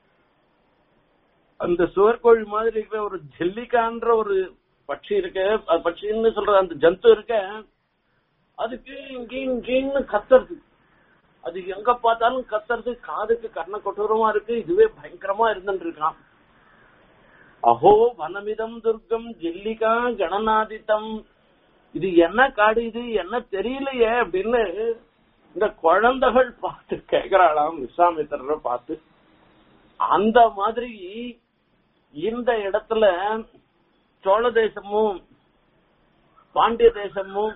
அந்த சுவர்கோழி மாதிரி இருக்கிற ஒரு ஜெல்லிக்கான்ற ஒரு பட்சி இருக்கு அது பட்சின்னு சொல்ற அந்த ஜந்து இருக்க அதுக்கு இங்கேயும் இங்கேயும் கத்துறது அது எங்க பார்த்தாலும் கத்துறது காதுக்கு கர்ண கொடூரமா இருக்கு இதுவே பயங்கரமா இருந்துட்டு இருக்கான் அஹோ வனமிதம் துர்க்கம் ஜெல்லிகா கணநாதித்தம் இது என்ன காடு இது என்ன தெரியலையே அப்படின்னு இந்த குழந்தைகள் பார்த்து கேக்குறாளாம் விஸ்வாமித்திரரை பார்த்து அந்த மாதிரி இந்த இடத்துல சோழ தேசமும் பாண்டிய தேசமும்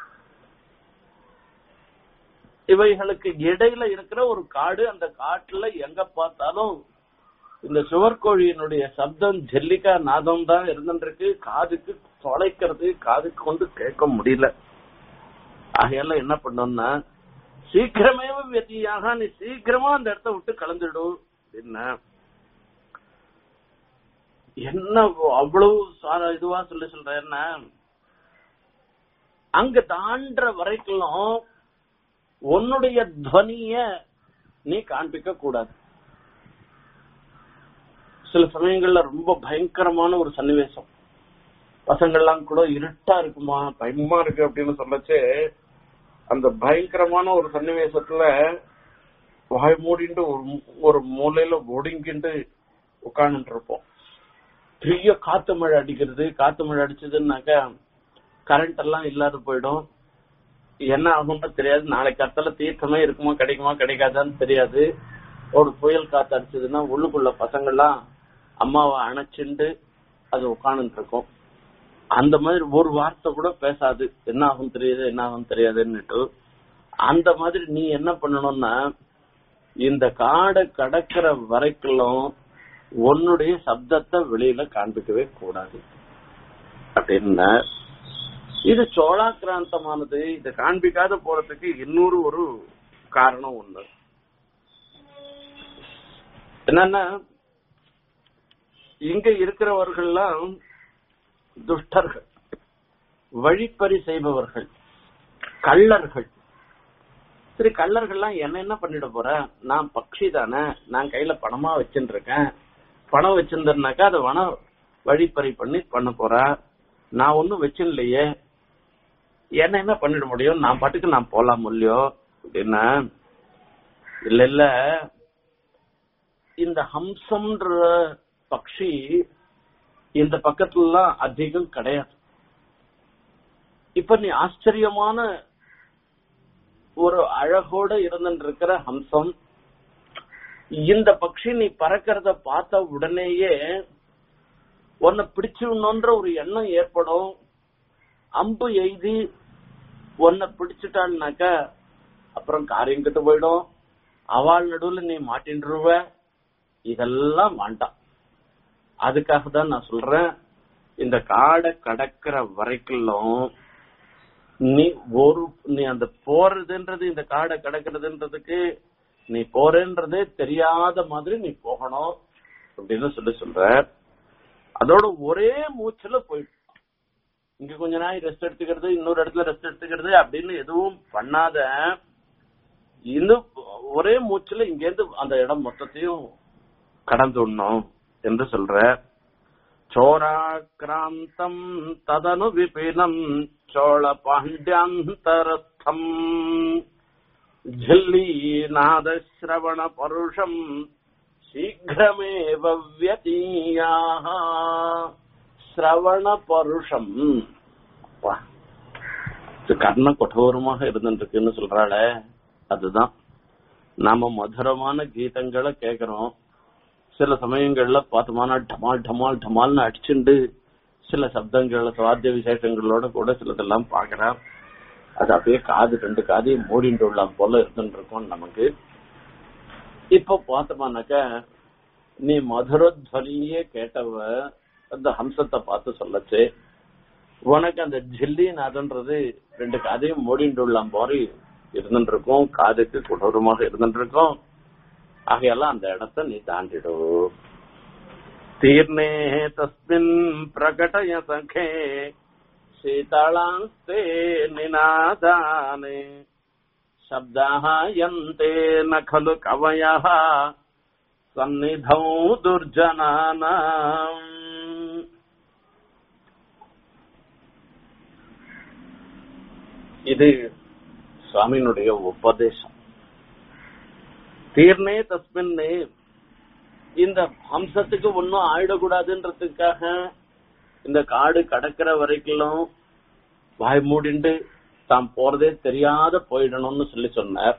இவைகளுக்கு இடையில இருக்கிற ஒரு காடு அந்த காட்டுல எங்க பார்த்தாலும் இந்த சுவர்கோழியினுடைய சப்தம் ஜெல்லிக்கா நாதம் தான் இருந்துருக்கு காதுக்கு தொலைக்கிறது காதுக்கு கொண்டு கேட்க முடியல ஆகையால என்ன பண்ணோம்னா சீக்கிரமே வெத்தியாக நீ சீக்கிரமா அந்த இடத்த விட்டு கலந்துடும் அப்படின்னா என்ன அவ்வளவு சார- இதுவா சொல்லி சொல்றேன்னா அங்க தாண்டுற வரைக்கும் உன்னுடைய துவனிய நீ காண்பிக்க கூடாது சில சமயங்கள்ல ரொம்ப பயங்கரமான ஒரு சன்னிவேசம் பசங்கள்லாம் கூட இருட்டா இருக்குமா பயமா இருக்கு அப்படின்னு சொல்லச்சு அந்த பயங்கரமான ஒரு சன்னிவேசத்துல வாய் மூடிட்டு ஒரு ஒரு மூலையில ஒடுங்கிட்டு உட்கார்ந்துட்டு இருப்போம் பெரிய காத்து மழை அடிக்கிறது காத்து மழை அடிச்சதுன்னாக்கா கரண்ட் எல்லாம் இல்லாத போயிடும் என்ன ஆகும்னு தெரியாது நாளைக்கு கத்தல தீர்த்தமே இருக்குமா கிடைக்குமா கிடைக்காதான்னு தெரியாது ஒரு புயல் காத்து அடிச்சதுன்னா உள்ளுக்குள்ள பசங்கள்லாம் அம்மாவை அணைச்சுண்டு அது உட்காந்துட்டு இருக்கும் அந்த மாதிரி ஒரு வார்த்தை கூட பேசாது என்ன ஆகும் தெரியாது என்ன ஆகும் தெரியாதுன்னுட்டு அந்த மாதிரி நீ என்ன பண்ணணும்னா இந்த காடை கடக்கிற வரைக்கும் உன்னுடைய சப்தத்தை வெளியில காண்பிக்கவே கூடாது அப்படின்னா இது சோழாக்கிராந்தமானது இதை காண்பிக்காத போறதுக்கு இன்னொரு ஒரு காரணம் ஒண்ணு என்னன்னா இங்க இருக்கிறவர்கள்லாம் துஷ்டர்கள் வழிப்பறி செய்பவர்கள் கள்ளர்கள் சரி கள்ளர்கள்லாம் என்ன என்ன பண்ணிட போற நான் பக்ஷி தானே நான் கையில பணமா வச்சுட்டு இருக்கேன் பணம் வச்சிருந்தேன்னாக்கா அதை வன வழிப்பறி பண்ணி பண்ண போறா நான் ஒன்னும் வச்சிடலையே என்ன என்ன பண்ணிட முடியும் நான் பாட்டுக்கு நான் போலாம் இல்லையோ அப்படின்னா இல்ல இல்ல இந்த ஹம்சம்ன்ற பக்ஷி இந்த பக்கத்துலலாம் அதிகம் கிடையாது இப்ப நீ ஆச்சரியமான ஒரு அழகோட இருந்துட்டு இருக்கிற ஹம்சம் இந்த பக்ஷி நீ பறக்கிறத பார்த்த உடனேயே உன்னை பிடிச்சிடணுன்ற ஒரு எண்ணம் ஏற்படும் அம்பு எய்தி உன்னை பிடிச்சிட்டான்னாக்க அப்புறம் காரியம் கெட்டு போயிடும் அவள் நடுவுல நீ மாட்டின்றுவ இதெல்லாம் வேண்டாம் அதுக்காக தான் நான் சொல்றேன் இந்த காடை கடக்கிற வரைக்கும் நீ ஒரு நீ அந்த போறதுன்றது இந்த காடை கடக்கிறதுன்றதுக்கு நீ போறேன்றதே தெரியாத மாதிரி நீ போகணும் அப்படின்னு சொல்லி சொல்ற அதோட ஒரே மூச்சுல போயிட்டு இங்க கொஞ்ச நாள் ரெஸ்ட் எடுத்துக்கிறது இன்னொரு இடத்துல ரெஸ்ட் எடுத்துக்கிறது அப்படின்னு எதுவும் பண்ணாத இன்னும் ஒரே மூச்சுல இங்க இருந்து அந்த இடம் மொத்தத்தையும் கடந்து விடணும் என்று சொல்ற சோராக்கிராந்தம் ததனு விபினம் சோழ பாண்டியாந்தரஸ்தம் ஜில்லீநாதஸ்ரவண பருஷம் சீக்கிரமேவ வியதீயாக சிரவண பருஷம் அப்பா, இது கர்ண கொடோரமாக இருந்துருக்குன்னு சொல்றாள அதுதான் நாம மதுரமான கீதங்களை கேக்குறோம் சில சமயங்கள்ல பார்த்தோம்னா டமால் டமால் டமால்னு அடிச்சுண்டு சில சப்தங்கள்ல சுவாத்திய விசேஷங்களோட கூட சிலதெல்லாம் பாக்குறேன் அது அப்படியே காது ரெண்டு காதையும் மூடிண்டு உள்ளாம் போல இருந்துட்டு இருக்கும் நமக்கு இப்ப பார்த்தோம்னாக்க நீ மதுரத்வனியே கேட்டவ அந்த ஹம்சத்தை பார்த்து சொல்லச்சு உனக்கு அந்த ஜில்லி நாதன்றது ரெண்டு காதையும் மூடிண்டு உள்ளாம் போரி இருந்துட்டு இருக்கும் காதுக்கு கொடூரமாக இருந்துட்டு இருக்கும் ஆகையெல்லாம் அந்த இடத்த நீ தாண்டிடு தீர்ணே தஸ்மின் பிரகடய சங்கே சீதளாஸ்தே நிநாதானே शब्दाः यन्ते न खलु कवयः सन्निधौ दुर्जनानाम् இது சுவாமியினுடைய உபதேசம் தீர்ணே தஸ்மின்னே இந்த ஹம்சத்துக்கு ஒன்னும் ஆயிடக்கூடாதுன்றதுக்காக இந்த காடு கடக்கிற வரைக்கும் வாய் மூடிண்டு தாம் போறதே தெரியாத போயிடணும்னு சொல்லி சொன்னார்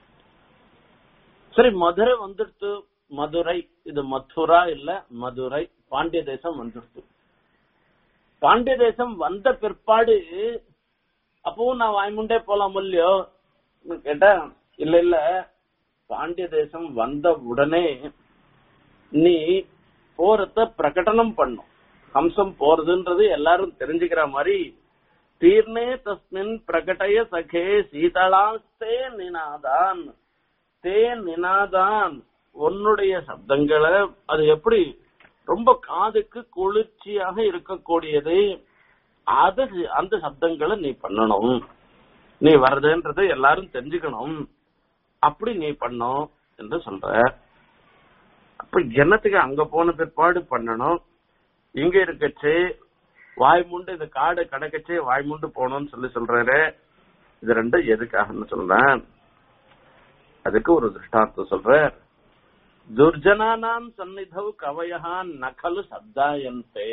சரி மதுரை வந்துடுத்து மதுரை இது மதுரா இல்ல மதுரை பாண்டிய தேசம் வந்துடுத்து பாண்டிய தேசம் வந்த பிற்பாடு அப்பவும் நான் வாய்முண்டே போலாம் இல்லையோ கேட்டா இல்ல இல்ல பாண்டிய தேசம் வந்த உடனே நீ போறத பிரகடனம் பண்ணும் ஹம்சம் போறதுன்றது எல்லாரும் தெரிஞ்சுக்கிற மாதிரி தீர்ணே தஸ்மின் பிரகடய சகே சீதளாஸ்தே நினாதான் தே நினாதான் உன்னுடைய சப்தங்களை அது எப்படி ரொம்ப காதுக்கு குளிர்ச்சியாக இருக்கக்கூடியது அது அந்த சப்தங்களை நீ பண்ணணும் நீ வர்றதுன்றது எல்லாரும் தெரிஞ்சுக்கணும் அப்படி நீ பண்ணும் என்று சொல்ற அப்ப என்னத்துக்கு அங்க போன பிற்பாடு பண்ணணும் இங்க இருக்கச்சு வாய்முண்டு இந்த காடு கடக்கச்சே வாய்முண்டு போகணும்னு சொல்லி சொல்றாரு இது ரெண்டும் எதுக்காகன்னு சொல்றேன் அதுக்கு ஒரு திருஷ்டாந்தம் சொல்ற துர்ஜனானாம் சந்நிதவு கவயா நகலு சப்தாயந்தே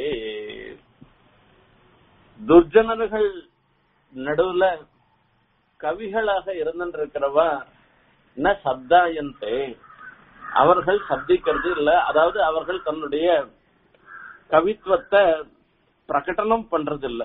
துர்ஜனர்கள் நடுவுல கவிகளாக இருந்திருக்கிறவா ந சப்தாயந்தே அவர்கள் சப்திக்கிறது இல்ல அதாவது அவர்கள் தன்னுடைய கவித்துவத்தை பிரகடனம் பண்றது இல்ல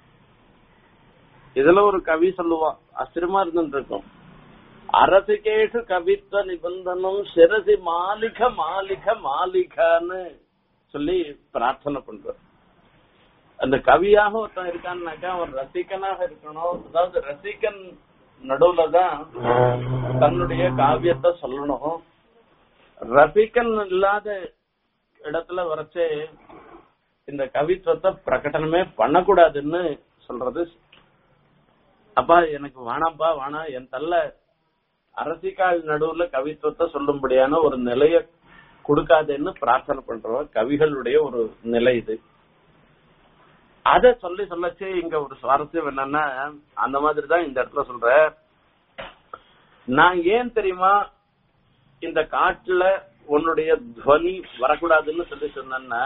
இதுல ஒரு கவி சொல்லுவான் ஆச்சரியமா இருந்துருக்கும் அரசிகேஷு கவித்துவ நிபந்தனம் சிரசி மாலிக மாலிக மாலிகான்னு சொல்லி பிரார்த்தனை பண்ற அந்த கவியாக ஒருத்தன் இருக்கான்னாக்கா அவன் ரசிகனாக இருக்கணும் அதாவது ரசிகன் நடுவுல தான் தன்னுடைய காவியத்தை சொல்லணும் ரசிகன் இல்லாத இடத்துல வரைச்சே இந்த கவித்துவத்தை பிரகடனமே பண்ணக்கூடாதுன்னு சொல்றது அப்பா எனக்கு வேணாம்ப்பா வேணாம் என் தள்ள அரசிக்கால் நடுவுல கவித்துவத்தை சொல்லும்படியான ஒரு நிலைய கொடுக்காதுன்னு பிரார்த்தனை பண்றவ கவிகளுடைய ஒரு நிலை இது அத சொல்லி சொல்லச்சு இங்க ஒரு சுவாரஸ்யம் என்னன்னா அந்த மாதிரி தான் இந்த இடத்துல சொல்ற நான் ஏன் தெரியுமா இந்த காட்டுல உன்னுடைய துவனி வரக்கூடாதுன்னு சொல்லி சொன்னேன்னா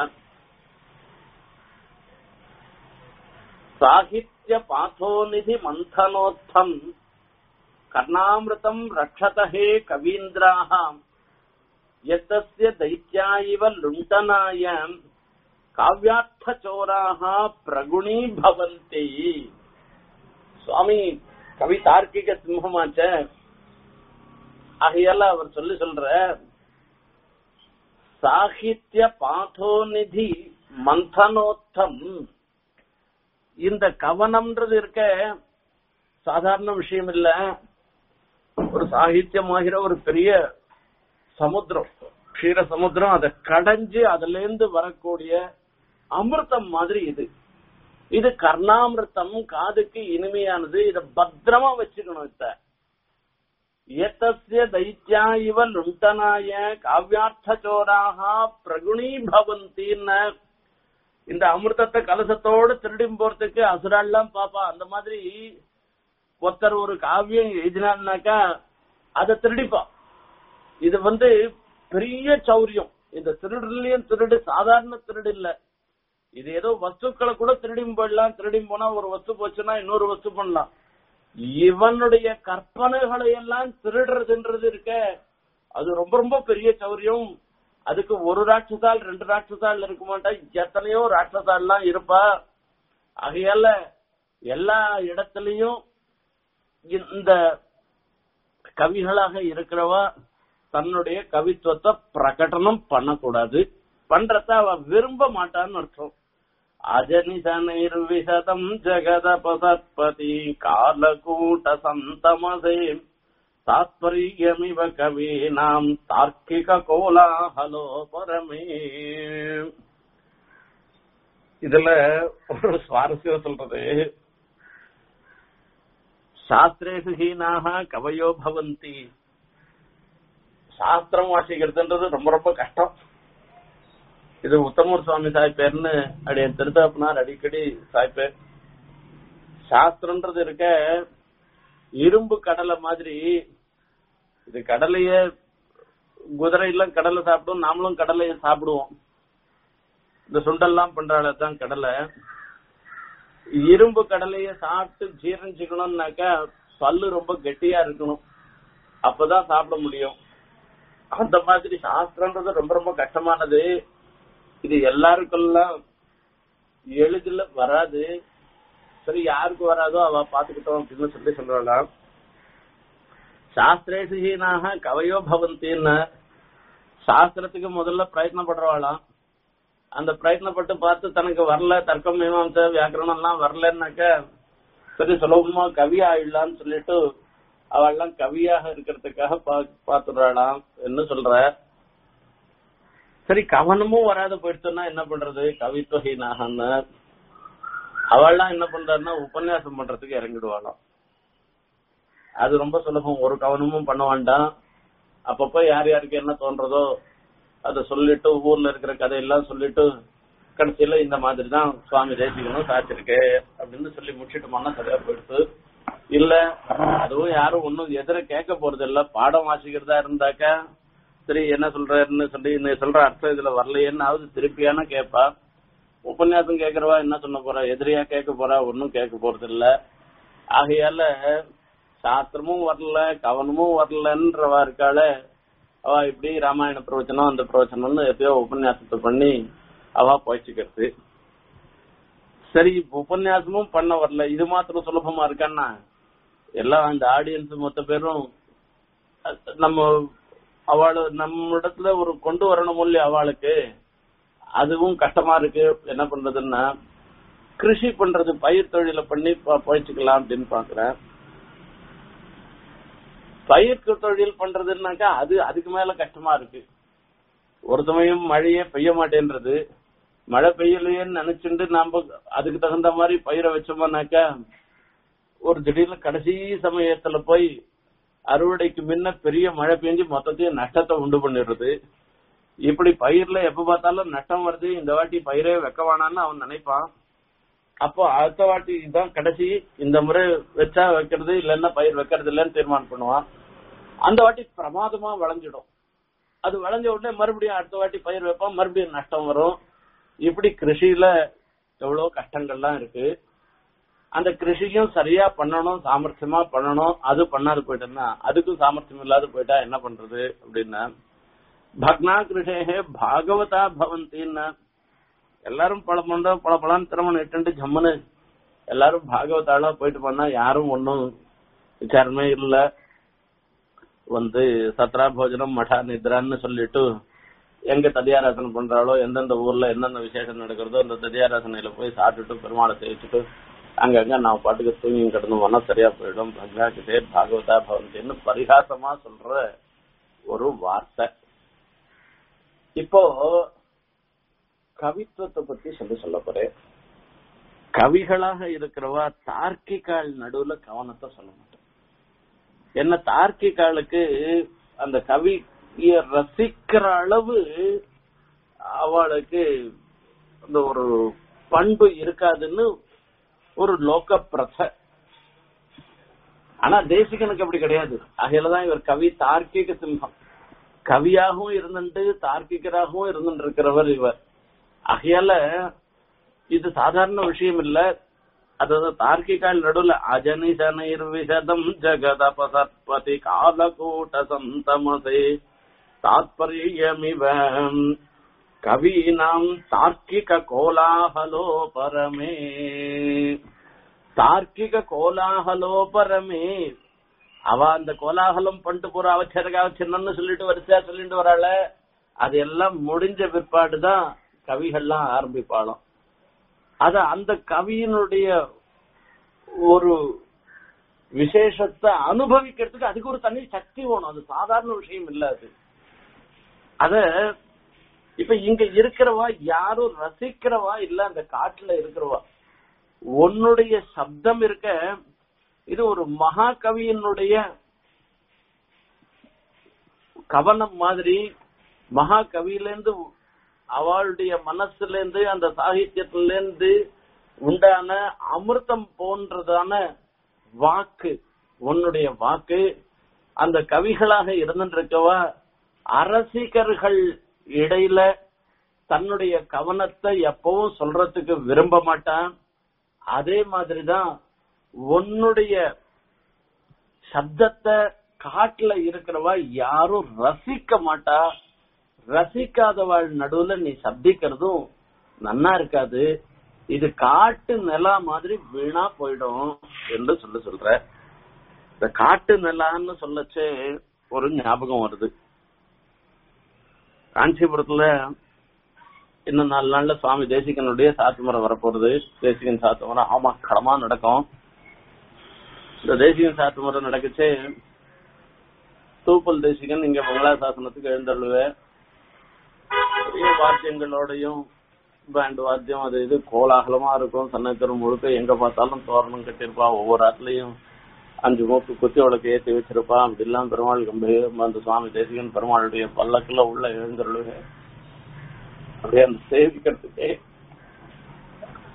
சாகித்ய பாத்தோநிதி மந்தனோத்தம் கர்ணாமிருதம் ரக்ஷதஹே கவீந்திராக எத்தஸ்ய தைத்யா இவ லுண்டனாய காவியார்த்த சோராக பிரகுணி பவந்தி சுவாமி கவி தார்க்கிக சிம்மமாச்ச ஆகையால அவர் சொல்லி சொல்ற சாகித்ய பாத்தோநிதி மந்தனோத்தம் இந்த கவனம்ன்றது இருக்க சாதாரண விஷயம் இல்ல ஒரு சாகித்யமாகிற ஒரு பெரிய சமுத்திரம் க்ஷீர சமுத்திரம் அதை கடைஞ்சு அதுல இருந்து வரக்கூடிய அமிர்தம் மாதிரி இது இது கர்ணாமிர்தம் காதுக்கு இனிமையானது இத பத்திரமா வச்சுக்கணும் இத்த ஏத்தஸ்ய தைத்யா இவ லுண்டனாய காவியார்த்த சோராக பிரகுணி பவந்தின்னு இந்த அமிர்தத்தை கலசத்தோடு திருடியும் போறதுக்கு அசுரால்லாம் பாப்பா அந்த மாதிரி ஒருத்தர் ஒரு காவியம் எழுதினான்னாக்கா அதை திருடிப்பா இது வந்து பெரிய சௌரியம் இந்த திருடுலயும் திருடு சாதாரண திருடு இல்ல இது ஏதோ வஸ்துக்களை கூட திருடியும் போயிடலாம் திருடியும் போனா ஒரு வஸ்து போச்சுன்னா இன்னொரு வஸ்து பண்ணலாம் இவனுடைய கற்பனைகளை எல்லாம் திருடுறதுன்றது இருக்க அது ரொம்ப ரொம்ப பெரிய சௌரியம் அதுக்கு ஒரு ராட்சசால் ரெண்டு ராட்சசால் இருக்க மாட்டா எத்தனையோ ராட்சசால் எல்லாம் இருப்பா ஆகையால எல்லா இடத்துலயும் இந்த கவிகளாக இருக்கிறவா தன்னுடைய கவித்துவத்தை பிரகடனம் பண்ணக்கூடாது பண்றத அவ விரும்ப மாட்டான்னு அர்த்தம் அஜனிசனிர்விசதம் ஜெகதபசத்பதி காலகூட்ட சந்தமசே தாத்பரியமிவ கவீனாம் தார்க்கிக கோலாஹலோ பரமே இதுல ஒரு சுவாரஸ்யம் சொல்றது சாஸ்திரேஷு ஹீனாக கவயோ பவந்தி சாஸ்திரம் வாசிக்கிறதுன்றது ரொம்ப ரொம்ப கஷ்டம் இது உத்தமூர் சுவாமி சாய்ப்பேர்னு அப்படியே திருத்தாப்பினார் அடிக்கடி சாய்ப்பேர் சாஸ்திரம்ன்றது இருக்க இரும்பு கடலை மாதிரி இது கடலைய குதிரை எல்லாம் கடலை சாப்பிடும் நாமளும் கடலைய சாப்பிடுவோம் இந்த சுண்டெல்லாம் பண்றால தான் கடலை இரும்பு கடலைய சாப்பிட்டு ஜீரணிச்சுக்கணும்னாக்கா பல்லு ரொம்ப கெட்டியா இருக்கணும் அப்பதான் சாப்பிட முடியும் அந்த மாதிரி சாஸ்திரம்ன்றது ரொம்ப ரொம்ப கஷ்டமானது இது எல்லாருக்கெல்லாம் எளிதில் வராது சரி யாருக்கு வராதோ அவ பாத்துக்கிட்டோம் அப்படின்னு சொல்லி சொல்றாளாம் சாஸ்திரேசுகீனாக கவையோ பவந்தின்னு சாஸ்திரத்துக்கு முதல்ல பிரயத்னப்படுறவாளாம் அந்த பிரயத்னப்பட்டு பார்த்து தனக்கு வரல தர்க்கம் மீமாம்ச வியாக்கரணம் எல்லாம் வரலன்னாக்க சரி சுலபமா கவி ஆயிடலாம்னு சொல்லிட்டு அவள்லாம் கவியாக இருக்கிறதுக்காக பாத்துறாளாம் என்ன சொல்ற சரி கவனமும் வராத போயிடுச்சுன்னா என்ன பண்றது கவித்துவஹீனாகன்னு அவள்லாம் என்ன பண்றாருன்னா உபன்யாசம் பண்றதுக்கு இறங்கிடுவாளாம் அது ரொம்ப சுலபம் ஒரு கவனமும் பண்ண வேண்டாம் அப்பப்ப யார் யாருக்கு என்ன தோன்றதோ அதை சொல்லிட்டு ஊர்ல இருக்கிற கதையெல்லாம் சொல்லிட்டு கடைசியில இந்த மாதிரி தான் சுவாமி தேசிகனும் சாச்சிருக்கு அப்படின்னு சொல்லி முடிச்சுட்டோம்னா சரியா போயிடுச்சு இல்ல அதுவும் யாரும் ஒன்னும் எதிர கேட்க போறது இல்ல பாடம் வாசிக்கிறதா இருந்தாக்கா சரி என்ன சொல்றாருன்னு சொல்லி நீ சொல்ற அர்த்தம் இதுல வரலையேன்னாவது திருப்பியான கேட்பா உபன்யாசம் கேட்கறவா என்ன சொன்ன போறா எதிரியா கேட்க போறா ஒன்னும் கேட்க போறது இல்ல ஆகையால சாஸ்திரமும் வரல கவனமும் வரலன்றவா இருக்காள அவ இப்படி ராமாயண பிரவச்சனம் அந்த பிரவச்சனம்னு எப்பயோ உபன்யாசத்தை பண்ணி அவ போய்ச்சிக்கிறது சரி இப்ப உபன்யாசமும் பண்ண வரல இது மாத்திரம் சுலபமா இருக்கான்னா எல்லாம் அந்த ஆடியன்ஸ் மொத்த பேரும் அஹ், நம்ம அவள நம்மிடத்துல ஒரு கொண்டு வரணும் இல்லையா அவளுக்கு அதுவும் கஷ்டமா இருக்கு என்ன பண்றதுன்னா கிருஷி பண்றது பயிர் தொழில பண்ணி ப- பொழைச்சுக்கலாம் அப்படின்னு பாக்குறேன் பயிர் தொழில் பண்றதுன்னாக்கா அது அதுக்கு மேல கஷ்டமா இருக்கு ஒரு சமயம் மழையே பெய்ய மாட்டேன்றது மழை பெய்யலையேன்னு நினைச்சுட்டு நாம அதுக்கு தகுந்த மாதிரி பயிரை வச்சோம்னாக்கா ஒரு திடீர்னு கடைசி சமயத்துல போய் அறுவடைக்கு முன்ன பெரிய மழை பெஞ்சு மொத்தத்தையும் நஷ்டத்தை உண்டு பண்ணிடுறது இப்படி பயிர்ல எப்ப பார்த்தாலும் நஷ்டம் வருது இந்த வாட்டி பயிரே வைக்க வேணாம்னு அவன் நினைப்பான் அப்போ அடுத்த வாட்டி இதான் கடைசி இந்த முறை வச்சா வைக்கிறது இல்லைன்னா பயிர் வைக்கிறது இல்லைன்னு தீர்மானம் பண்ணுவான் அந்த வாட்டி பிரமாதமா விளைஞ்சிடும் அது விளைஞ்ச உடனே மறுபடியும் அடுத்த வாட்டி பயிர் வைப்பான் மறுபடியும் நஷ்டம் வரும் இப்படி கிருஷியில எவ்வளவு கஷ்டங்கள்லாம் இருக்கு அந்த கிருஷியும் சரியா பண்ணணும் சாமர்த்தியமா பண்ணணும் அது பண்ணாது போயிட்டேன்னா அதுக்கும் சாமர்த்தியம் இல்லாத போயிட்டா என்ன பண்றது அப்படின்னா பக்னா கிருஷேகே பாகவதா பவந்தின்னா எல்லாரும் பல பண்ற பல பலான் திறமன் இட்டு ஜம்முன்னு எல்லாரும் பாகவதாளா போயிட்டு பண்ணா யாரும் ஒன்னும் விசாரமே இல்ல வந்து சத்ரா போஜனம் மடா நித்ரான்னு சொல்லிட்டு எங்க ததியாராசனை பண்றாளோ எந்தெந்த ஊர்ல எந்தெந்த விசேஷம் நடக்கிறதோ அந்த ததியாராசனையில போய் சாப்பிட்டுட்டு பெருமாளை சேவிச்சுட்டு அங்கங்க நான் பாட்டுக்கு தூங்கி கிடந்து போனா சரியா போயிடும் பகவா கிட்டே பாகவதா பவந்தின்னு பரிகாசமா சொல்ற ஒரு வார்த்தை இப்போ கவித்துவத்தை பத்தி சொல்லி சொல்ல போறேன் கவிகளாக இருக்கிறவா தார்க்கிகால் நடுவுல கவனத்தை சொல்ல மாட்டேன் என்ன தார்க்கிகாலுக்கு அந்த கவிய ரசிக்கிற அளவு அவளுக்கு அந்த ஒரு பண்பு இருக்காதுன்னு ஒரு லோக பிரத ஆனா தேசிகனுக்கு அப்படி கிடையாது அகையிலதான் இவர் கவி தார்க்கிக சிம்மம் கவியாகவும் இருந்துட்டு தார்க்கிகராகவும் இருந்துட்டு இருக்கிறவர் இவர் ஆகையால இது சாதாரண விஷயம் இல்ல அதாவது தார்க்கிகால் நடுவுல அஜனி ஜனைர் விஷதம் ஜகதபசத்பதி காலகூட்ட சந்தமசே தாத்பரியமிவ கவீனாம் தார்க்கிக கோலாகலோ பரமே தார்க்கிக கோலாகலோ பரமே அவ அந்த கோலாகலம் பண்ணிட்டு போற அவச்சரகாவ சின்னன்னு சொல்லிட்டு வரிசையா சொல்லிட்டு வராள அது எல்லாம் முடிஞ்ச பிற்பாடுதான் கவிகள்லாம் ஆரம்பிப்பாளாம் அத அந்த கவியினுடைய ஒரு விசேஷத்தை அனுபவிக்கிறதுக்கு அதுக்கு ஒரு தனி சக்தி வேணும் அது சாதாரண விஷயம் இல்ல அது அத இப்ப இங்க இருக்கிறவா யாரும் ரசிக்கிறவா இல்ல அந்த காட்டுல இருக்கிறவா உன்னுடைய சப்தம் இருக்க இது ஒரு மகாகவியினுடைய கவனம் மாதிரி மகாகவியில இருந்து அவளுடைய மனசுல இருந்து அந்த சாகித்யத்துல இருந்து உண்டான அமிர்தம் போன்றதான வாக்கு உன்னுடைய வாக்கு அந்த கவிகளாக இருந்துருக்கவா அரசிகர்கள் இடையில தன்னுடைய கவனத்தை எப்பவும் சொல்றதுக்கு விரும்ப மாட்டான் அதே மாதிரிதான் உன்னுடைய சப்தத்தை காட்டுல இருக்கிறவா யாரும் ரசிக்க மாட்டா ரசிக்காதவாள் நடுவுல நீ சப்திக்கிறதும் நன்னா இருக்காது இது காட்டு நிலா மாதிரி வீணா போயிடும் என்று சொல்ல சொல்ற இந்த காட்டு நிலான்னு சொல்லச்சே ஒரு ஞாபகம் வருது காஞ்சிபுரத்துல இன்னும் நாலு நாள்ல சுவாமி தேசிகனுடைய சாத்துமரம் வரப்போறது தேசிகன் சாத்துமரம் ஆமா கடமா நடக்கும் இந்த தேசிகன் சாத்துமரம் நடக்குச்சு தூப்பல் தேசிகன் இங்க பங்களா சாசனத்துக்கு எழுந்தள்ளுவேன் பெரிய வாத்தியங்களோடையும் பேண்ட் வாத்தியம் அது இது கோலாகலமா இருக்கும் சன்னத்தரும் முழுக்க எங்க பார்த்தாலும் தோரணம் கட்டியிருப்பா ஒவ்வொரு ஆத்துலயும் அஞ்சு மூக்கு குத்தி விளக்கு ஏத்தி வச்சிருப்பா அப்படிலாம் பெருமாள் கம்பீரம் அந்த சுவாமி தேசிகன் பெருமாளுடைய பல்லக்குல உள்ள எழுந்தருளுவேன் அப்படியே அந்த சேவிக்கிறதுக்கே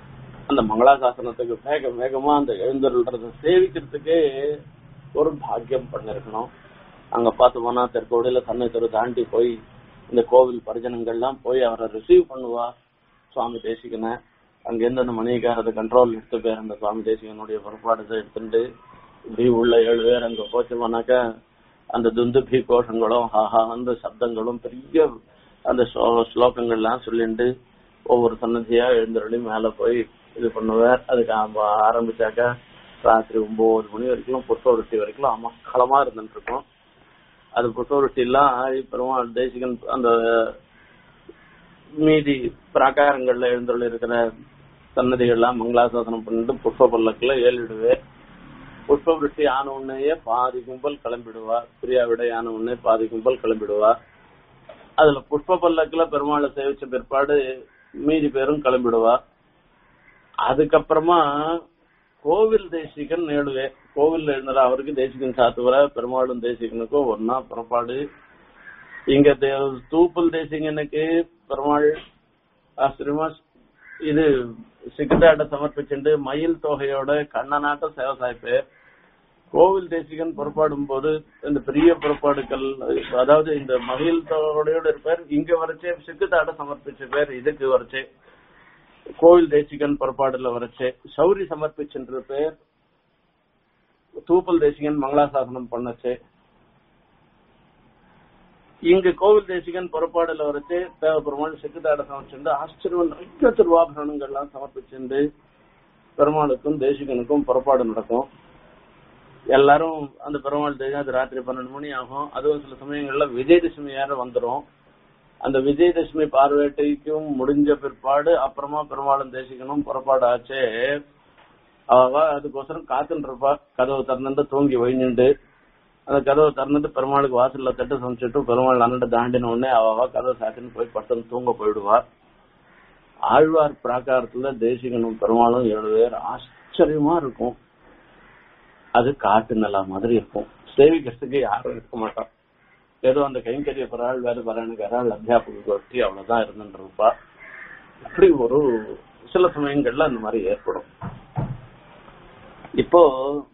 அந்த மங்களாசாசனத்துக்கு வேக வேகமா அந்த எழுந்தருள்றத சேவிக்கிறதுக்கே ஒரு பாக்கியம் பண்ணிருக்கணும் அங்க பார்த்து போனா தெற்கோடியில தன்னை தெரு தாண்டி போய் இந்த கோவில் பரிஜனங்கள்லாம் போய் அவரை ரிசீவ் பண்ணுவா சுவாமி தேசிகனை அங்கிருந்து அந்த மணிகாரத கண்ட்ரோல் எடுத்து பேர் அந்த சுவாமி தேசிகனுடைய புறப்பாடு எடுத்துட்டு இப்படி உள்ள ஏழு பேர் அங்க போச்சோம்னாக்கா அந்த துந்துபி கோஷங்களும் ஹாஹா அந்த சப்தங்களும் பெரிய அந்த ஸ்லோ- ஸ்லோகங்கள்லாம் சொல்லிட்டு ஒவ்வொரு சன்னதியா எழுந்தருளி மேல போய் இது பண்ணுவார் அதுக்கு ஆம்ப- ஆரம்பிச்சாக்கா ராத்திரி ஒன்பது மணி வரைக்கும் புத்தொருட்டி வரைக்கும் அமக்களமா இருந்துட்டு இருக்கும் அது புத்தொருட்டி எல்லாம் பெருமாள் தேசிகன் அந்த மீதி பிராகாரங்கள்ல எழுந்தருளி இருக்கிற சன்னதிகள்லாம் மங்களாசாசனம் பண்ணிட்டு புஷ்ப பல்லக்குல ஏறிடுவே புஷ்ப விருஷ்டி ஆன உடனேயே பாதி கும்பல் கிளம்பிடுவா பிரியா விடை ஆன உடனே பாதி கும்பல் கிளம்பிடுவா அதுல புஷ்ப பல்லக்குல பெருமாளை சேவிச்ச பிற்பாடு மீதி பேரும் கிளம்பிடுவா அதுக்கப்புறமா கோவில் தேசிகன் நேடுவே கோவில்ல இருந்த அவருக்கு தேசிகன் சாத்துவர பெருமாளும் தேசிகனுக்கும் ஒன்னா புறப்பாடு இங்க தே- தூப்பல் தேசிகனுக்கு பெருமாள் ஆச்சரியமா இது சிக்கதாட்ட சமர்ப்பிச்சுண்டு மயில் தொகையோட கண்ணனாட்ட சேவை சாய்ப்பேர் கோவில் தேசிகன் புறப்பாடும் போது இந்த பெரிய புறப்பாடுகள் அதாவது இந்த மகிழ் தொகையோட இருப்பார் இங்க வரைச்சே சிக்குதாட்ட சமர்ப்பிச்ச பேர் இதுக்கு வரைச்சே கோவில் தேசிகன் புறப்பாடுல வரைச்சே சௌரி சமர்ப்பிச்சுன்ற பேர் தூப்பல் தேசிகன் மங்களாசாசனம் பண்ணச்சே இங்க கோவில் தேசிகன் புறப்பாடுல வரைச்சு தேவபெருமாள் செக்குதாட சமைச்சுண்டு ஆச்சரியம் நிறைய திருவாபரணங்கள்லாம் சமர்ப்பிச்சுண்டு பெருமாளுக்கும் தேசிகனுக்கும் புறப்பாடு நடக்கும் எல்லாரும் அந்த பெருமாள் தேசம் அது ராத்திரி பன்னெண்டு மணி ஆகும் அதுவும் சில சமயங்கள்ல விஜயதசமி ஏற வந்துரும் அந்த விஜயதசமி பார்வேட்டைக்கும் முடிஞ்ச பிற்பாடு அப்புறமா பெருமாளும் தேசிகனும் புறப்பாடு ஆச்சே அவ அதுக்கோசரம் காத்துட்டு இருப்பா கதவு திறந்துட்டு தூங்கி ஒழிஞ்சுண்டு அந்த கதவை திறந்துட்டு பெருமாளுக்கு வாசல்ல தட்டு சமைச்சிட்டு பெருமாள் அண்ணன் தாண்டின உடனே அவ கதவை சாத்தின்னு போய் படுத்து தூங்க போயிடுவா ஆழ்வார் பிராகாரத்துல தேசிகனும் பெருமாளும் ஏழு பேர் ஆச்சரியமா இருக்கும் அது காட்டு நிலா மாதிரி இருக்கும் சேவிக்கிறதுக்கு யாரும் இருக்க மாட்டான் ஏதோ அந்த கைங்கரிய பராள் வேற பரானுக்கு யாரால் அத்தியாபக ஒட்டி அவ்வளவுதான் இருந்துட்டு இருப்பா அப்படி ஒரு சில சமயங்கள்ல அந்த மாதிரி ஏற்படும் இப்போ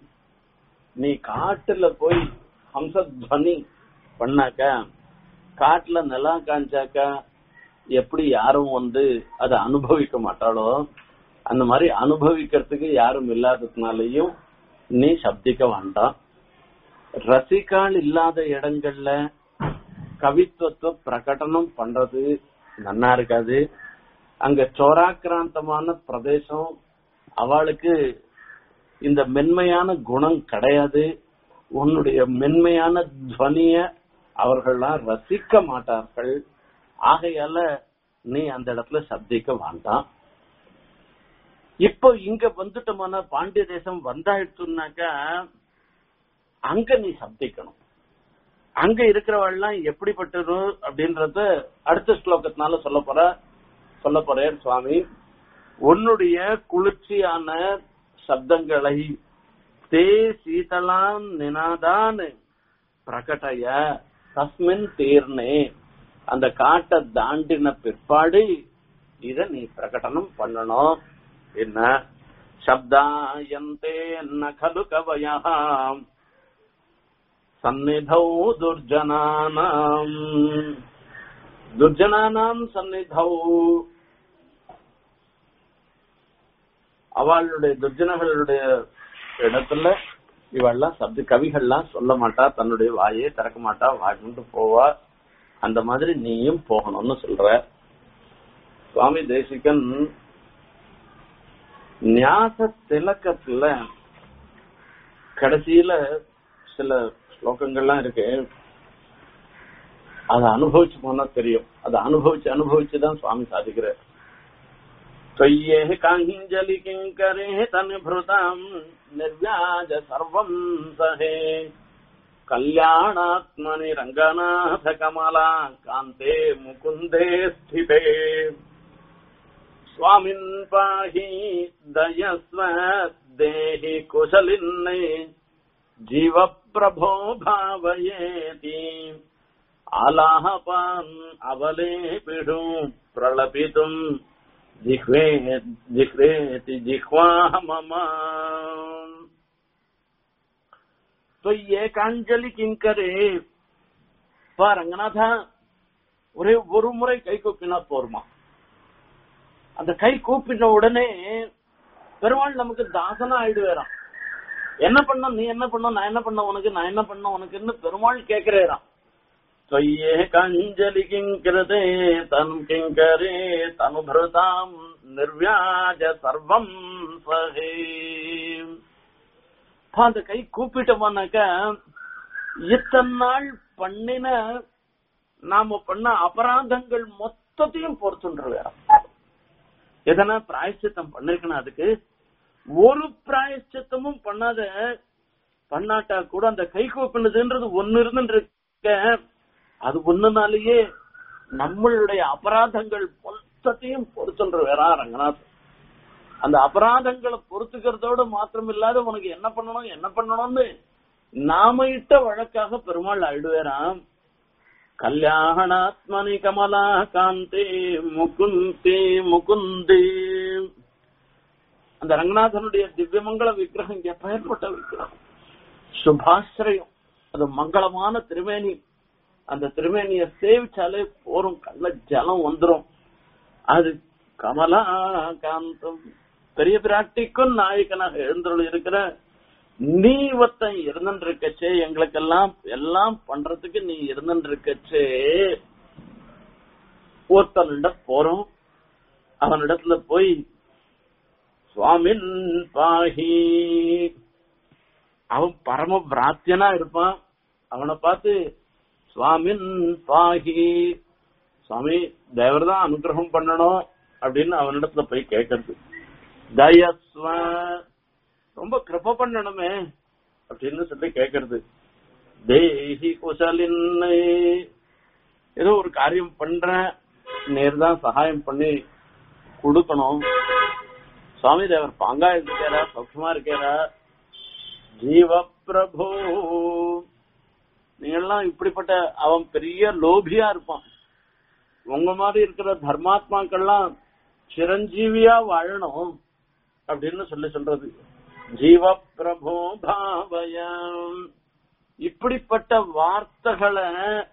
நீ காட்டுல போய் ஹம்சத்வனி பண்ணாக்க காட்டுல நிலா காஞ்சாக்க எப்படி யாரும் வந்து அதை அனுபவிக்க மாட்டாளோ அந்த மாதிரி அனுபவிக்கிறதுக்கு யாரும் இல்லாததுனாலையும் நீ சப்திக்க வேண்டாம் ரசிகால் இல்லாத இடங்கள்ல கவித்துவத்தை பிரகடனம் பண்றது நன்னா இருக்காது அங்க சோராக்கிராந்தமான பிரதேசம் அவளுக்கு இந்த மென்மையான குணம் கிடையாது உன்னுடைய மென்மையான துவனிய அவர்கள்லாம் ரசிக்க மாட்டார்கள் ஆகையால நீ அந்த இடத்துல சப்திக்க வேண்டாம் இப்போ இங்க வந்துட்டோம்னா பாண்டிய தேசம் வந்தாயிடுச்சுனாக்கா அங்க நீ சப்திக்கணும் அங்க இருக்கிறவள்லாம் எப்படிப்பட்டது அப்படின்றத அடுத்த ஸ்லோகத்தினால சொல்ல போற சொல்ல போறேன் சுவாமி உன்னுடைய குளிர்ச்சியான சப்தங்களை தே சீதளான் நினாதான் பிரகடைய தஸ்மின் தீர்னே அந்த காட்டை தாண்டின பிற்பாடு இத நீ பிரகடனம் பண்ணணும் என்ன சப்தாயந்தே நகலு கவயாம் சந்நிதௌ துர்ஜனானாம் துர்ஜனானாம் சந்நிதௌ அவளுடைய துர்ஜனங்களுடைய இடத்துல இவெல்லாம் சப்த கவிகள்லாம் சொல்ல மாட்டா தன்னுடைய வாயே திறக்க மாட்டா வாங்கிட்டு போவா அந்த மாதிரி நீயும் போகணும்னு சொல்ற சுவாமி தேசிகன் ஞாச திலக்கத்துல கடைசியில சில ஸ்லோகங்கள்லாம் இருக்கு அதை அனுபவிச்சு போனா தெரியும் அதை அனுபவிச்சு அனுபவிச்சுதான் சுவாமி சாதிக்கிறார் त्वय्येः काञ्जलि किङ्करे तन्भृताम् निर्व्याज सर्वम् सहे कल्याणात्मनि रङ्गनाथ कमला कान्ते मुकुन्दे स्थिते स्वामिन् पाहि दयस्व देहि कुशलिन्ने जीवप्रभो भावयेति आलाहपान् अवलेपिषु प्रलपितुम् जिह्वे जिह्वेति जिह्वा मम तो ஏகாஞ்சலி கிங்கரே பா ரங்கநாதா ஒரே ஒரு முறை கை கூப்பினா போருமா அந்த கை கூப்பிட்ட உடனே பெருமாள் நமக்கு தாசனா ஆயிடுவேறான் என்ன பண்ண நீ என்ன பண்ண நான் என்ன பண்ண உனக்கு நான் என்ன பண்ண உனக்குன்னு பெருமாள் கேக்குறேறான் त्वय्ये काञ्जलि किङ्कृते तनु किङ्करे तनुभृताम् निर्व्याज சர்வம் சகே அந்த கை கூப்பிட்டோம்னாக்க இத்தனை நாள் பண்ணின நாம பண்ண அபராதங்கள் மொத்தத்தையும் பொறுத்துருவேன் எதனா பிராயச்சித்தம் பண்ணிருக்கணும் அதுக்கு ஒரு பிராயச்சித்தமும் பண்ணாத பண்ணாட்டா கூட அந்த கை கூப்பினதுன்றது ஒன்னு இருந்துருக்க அது ஒண்ணுனாலேயே நம்மளுடைய அபராதங்கள் மொத்தத்தையும் பொறுத்துன்ற வேறா ரங்கநாத் அந்த அபராதங்களை பொறுத்துக்கிறதோட மாத்திரம் இல்லாத உனக்கு என்ன பண்ணணும் என்ன பண்ணணும்னு நாம இட்ட வழக்காக பெருமாள் ஆயிடுவேராம் கல்யாணாத்மனி கமலா காந்தே முகுந்தே முகுந்தே அந்த ரங்கநாதனுடைய திவ்யமங்கள விக்கிரகம் எப்பேற்பட்ட விக்கிரகம் சுபாசிரயம் அது மங்களமான திருமேனி அந்த திருமேனிய சேவிச்சாலே போரும் கள்ள ஜலம் வந்துரும் அது கமலா காந்தம் பெரிய பிராட்டிக்கும் நாயகனாக எழுந்தருள் இருக்கிற நீ ஒருத்தன் இருந்துருக்கச்சே எங்களுக்கெல்லாம் எல்லாம் பண்றதுக்கு நீ இருந்துருக்கச்சே ஒருத்தனிட போறோம் அவனிடத்துல போய் சுவாமின் பாஹி அவன் பரம பிராத்தியனா இருப்பான் அவனை பார்த்து சுவாமின் பாகி சுவாமி தேவர் தான் அனுகிரகம் பண்ணணும் அப்படின்னு அவனிடத்துல போய் கேட்கறது தயஸ்வ ரொம்ப கிருப பண்ணணுமே அப்படின்னு சொல்லி கேட்கறது தேஹி குசலின் ஏதோ ஒரு காரியம் பண்றேன் நேர் தான் சகாயம் பண்ணி கொடுக்கணும் சுவாமி தேவர் பாங்கா இருக்காரா சௌக்கியமா இருக்காரா ஜீவ பிரபு நீங்கெல்லாம் இப்படிப்பட்ட அவன் பெரிய லோபியா இருப்பான் உங்க மாதிரி இருக்கிற தர்மாத்மாக்கள்லாம் சிரஞ்சீவியா வாழணும் அப்படின்னு சொல்லி சொல்றது ஜீவ பிரபு பாவயம் இப்படிப்பட்ட வார்த்தைகளை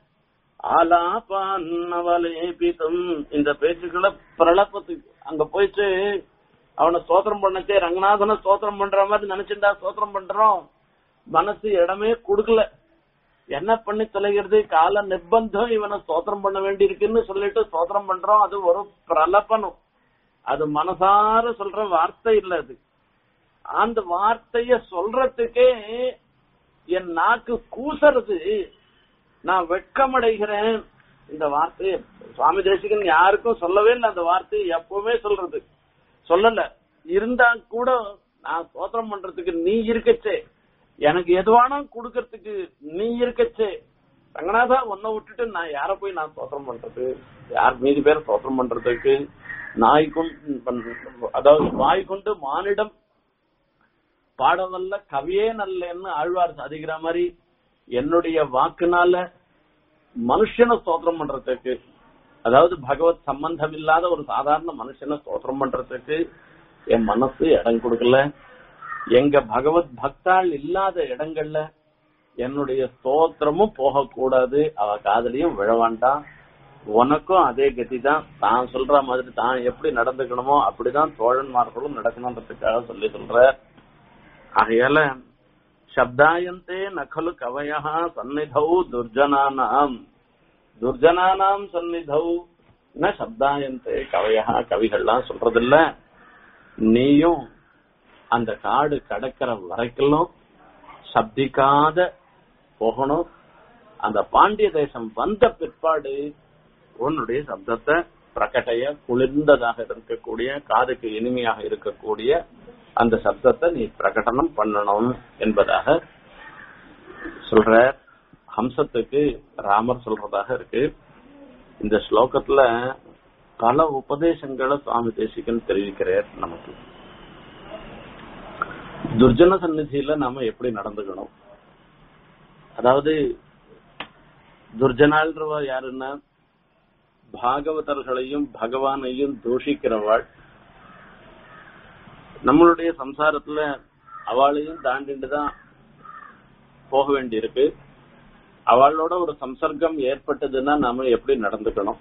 ஆலாபான்னவலேபிதம் இந்த பேச்சுக்களை பிரளப்பத்துக்கு அங்க போயிட்டு அவனை ஸ்தோத்திரம் பண்ணச்சே ரங்கநாதனை ஸ்தோத்திரம் பண்ற மாதிரி நினைச்சுட்டா ஸ்தோத்திரம் பண்றோம் மனசு இடமே கொடுக்கல என்ன பண்ணி தொலைகிறது கால நிர்பந்தம் இவனை ஸ்தோத்திரம் பண்ண வேண்டி இருக்குன்னு சொல்லிட்டு ஸ்தோத்திரம் பண்றோம் அது ஒரு பிரலப்பனம் அது மனசார சொல்ற வார்த்தை இல்ல அது அந்த வார்த்தைய சொல்றதுக்கே என் நாக்கு கூசறது நான் வெட்கமடைகிறேன் இந்த வார்த்தையை சுவாமி தேசிகன் யாருக்கும் சொல்லவே இல்லை அந்த வார்த்தையை எப்பவுமே சொல்றது சொல்லல இருந்தா கூட நான் ஸ்தோத்திரம் பண்றதுக்கு நீ இருக்கச்சே எனக்கு எதுவானா கொடுக்கறதுக்கு நீ இருக்கச்சே ரங்கநாதா உன்னை விட்டுட்டு நான் யார போய் நான் ஸ்தோத்திரம் பண்றது யார் மீதி பேர் ஸ்தோத்திரம் பண்றதுக்கு நாய் கொண்டு அதாவது வாய் கொண்டு மானிடம் பாடவல்ல கவியே நல்லன்னு ஆழ்வார் சாதிக்கிற மாதிரி என்னுடைய வாக்குனால மனுஷனை ஸ்தோத்திரம் பண்றதுக்கு அதாவது பகவத் சம்பந்தம் இல்லாத ஒரு சாதாரண மனுஷனை ஸ்தோத்திரம் பண்றதுக்கு என் மனசு இடம் கொடுக்கல எங்க பகவத் பக்தாள் இல்லாத இடங்கள்ல என்னுடைய ஸ்தோத்திரமும் போகக்கூடாது அவ காதலியும் விழ வேண்டாம் உனக்கும் அதே கதி தான் தான் சொல்ற மாதிரி தான் எப்படி நடந்துக்கணுமோ அப்படிதான் தோழன்மார்களும் நடக்கணுன்றதுக்காக சொல்லி சொல்ற ஆகையால சப்தாயந்தே நகலு கவயா சந்நிதௌ துர்ஜனானாம் துர்ஜனானாம் சந்நிதௌ ந சப்தாயந்தே கவயா கவிகள்லாம் சொல்றதில்ல நீயும் அந்த காடு கடக்கிற வரைக்கும் சப்திக்காத போகணும் அந்த பாண்டிய தேசம் வந்த பிற்பாடு உன்னுடைய சப்தத்தை பிரகட்டைய குளிர்ந்ததாக இருக்கக்கூடிய காதுக்கு இனிமையாக இருக்கக்கூடிய அந்த சப்தத்தை நீ பிரகடனம் பண்ணணும் என்பதாக சொல்ற ஹம்சத்துக்கு ராமர் சொல்றதாக இருக்கு இந்த ஸ்லோகத்துல பல உபதேசங்களை சுவாமி தேசிகன் தெரிவிக்கிறார் நமக்கு துர்ஜன சந்நிதியில நாம எப்படி நடந்துக்கணும் அதாவது துர்ஜனால்ன்றவ யாருன்னா பாகவதர்களையும் பகவானையும் தூஷிக்கிறவாள் நம்மளுடைய சம்சாரத்துல அவளையும் தாண்டிட்டு தான் போக வேண்டியிருக்கு அவளோட ஒரு சம்சர்க்கம் ஏற்பட்டதுன்னா நாம எப்படி நடந்துக்கணும்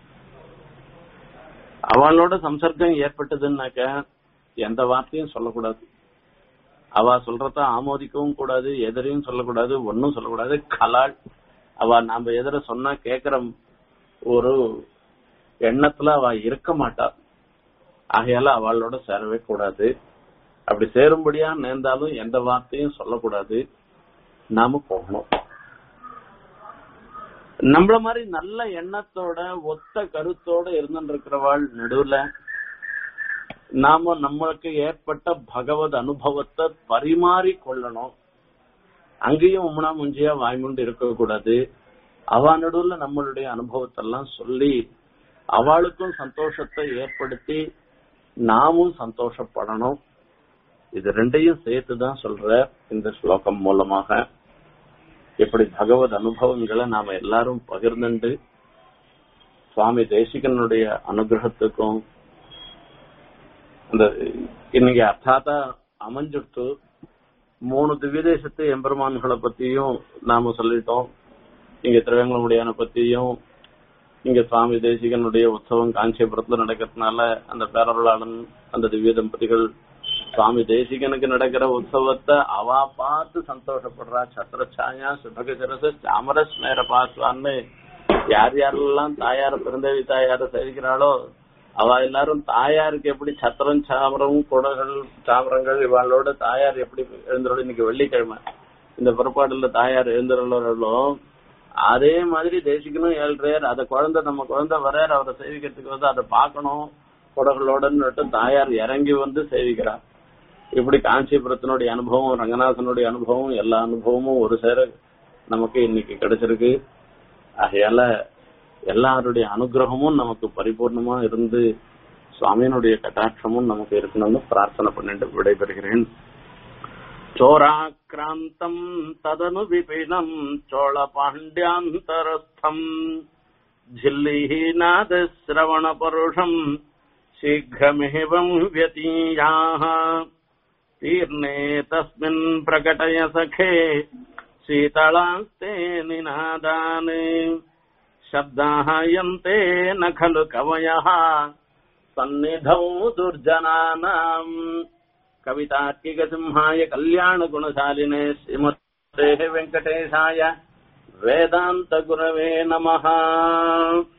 அவளோட சம்சர்க்கம் ஏற்பட்டதுன்னாக்க எந்த வார்த்தையும் சொல்லக்கூடாது அவ சொல்றத ஆமோதிக்கவும் கூடாது எதிரையும் சொல்லக்கூடாது ஒன்னும் சொல்லக்கூடாது கலாள் அவ நாம எதிர சொன்னா கேக்குற ஒரு எண்ணத்துல அவ இருக்க மாட்டா ஆகையால அவளோட சேரவே கூடாது அப்படி சேரும்படியா நேர்ந்தாலும் எந்த வார்த்தையும் சொல்லக்கூடாது நாம போகணும் நம்மள மாதிரி நல்ல எண்ணத்தோட ஒத்த கருத்தோட இருந்துருக்கிறவாள் நடுவுல நாம நம்மளுக்கு ஏற்பட்ட பகவத் அனுபவத்தை பரிமாறி கொள்ளணும் அங்கேயும் உம்னா முஞ்சியா வாய்மூண்டு இருக்க கூடாது அவ நடுவுல நம்மளுடைய அனுபவத்தை எல்லாம் சொல்லி அவளுக்கும் சந்தோஷத்தை ஏற்படுத்தி நாமும் சந்தோஷப்படணும் இது ரெண்டையும் சேர்த்துதான் சொல்ற இந்த ஸ்லோகம் மூலமாக இப்படி பகவத் அனுபவங்களை நாம எல்லாரும் பகிர்ந்துண்டு சுவாமி தேசிகனுடைய அனுகிரகத்துக்கும் அந்த இன்னைக்கு அர்த்தாத்தா அமைஞ்சுட்டு மூணு திவ்யதேசத்து எம்பெருமான்களை பத்தியும் நாம சொல்லிட்டோம் இங்க திருவேங்கலமுடியான பத்தியும் இங்க சுவாமி தேசிகனுடைய உற்சவம் காஞ்சிபுரத்துல நடக்கிறதுனால அந்த பேரருளாளன் அந்த திவ்ய தம்பதிகள் சுவாமி தேசிகனுக்கு நடக்கிற உற்சவத்தை அவ பார்த்து சந்தோஷப்படுறா சத்திரச்சாயா சுபகசரச சாமரஸ்மேர பாஸ்வான்னு யார் யாரெல்லாம் தாயார பிறந்தவி தாயார சேவிக்கிறாளோ அவ எல்லாரும் தாயாருக்கு எப்படி சத்திரம் சாமரம் குடங்கள் சாமரங்கள் இவாளோட தாயார் எப்படி எழுந்துறோம் இன்னைக்கு வெள்ளிக்கிழமை இந்த புறப்பாடுல தாயார் எழுந்துறோ அதே மாதிரி தேசிக்கணும் ஏழ்றையர் அந்த குழந்தை நம்ம குழந்தை வரையர் அவரை சேவிக்கிறதுக்கு வந்து அதை பார்க்கணும் குடங்களோட தாயார் இறங்கி வந்து சேவிக்கிறார் இப்படி காஞ்சிபுரத்தினுடைய அனுபவம் ரங்கநாதனுடைய அனுபவம் எல்லா அனுபவமும் ஒரு சேர நமக்கு இன்னைக்கு கிடைச்சிருக்கு ஆகையால எல்லாருடைய அனுகிரகமும் நமக்கு பரிபூர்ணமா இருந்து சுவாமியினுடைய கட்டாட்சமும் நமக்கு இருக்கணும்னு பிரார்த்தனை பண்ணிட்டு விடைபெறுகிறேன் चोराक्रान्तम् तदनु विपिनम् चोळपाण्ड्यान्तरस्थम् झिल्लीनादश्रवणपरुषम् शीघ्रमेवम् व्यतीयाः तीर्णे तस्मिन् प्रकटय सखे शीतलास्ते निनादान् शब्दाः यन्ते न खलु कवयः सन्निधौ दुर्जनानाम् कवितार्किकसिंहाय कल्याणगुणशालिने श्रीमते वेङ्कटेशाय वेदान्तगुरवे नमः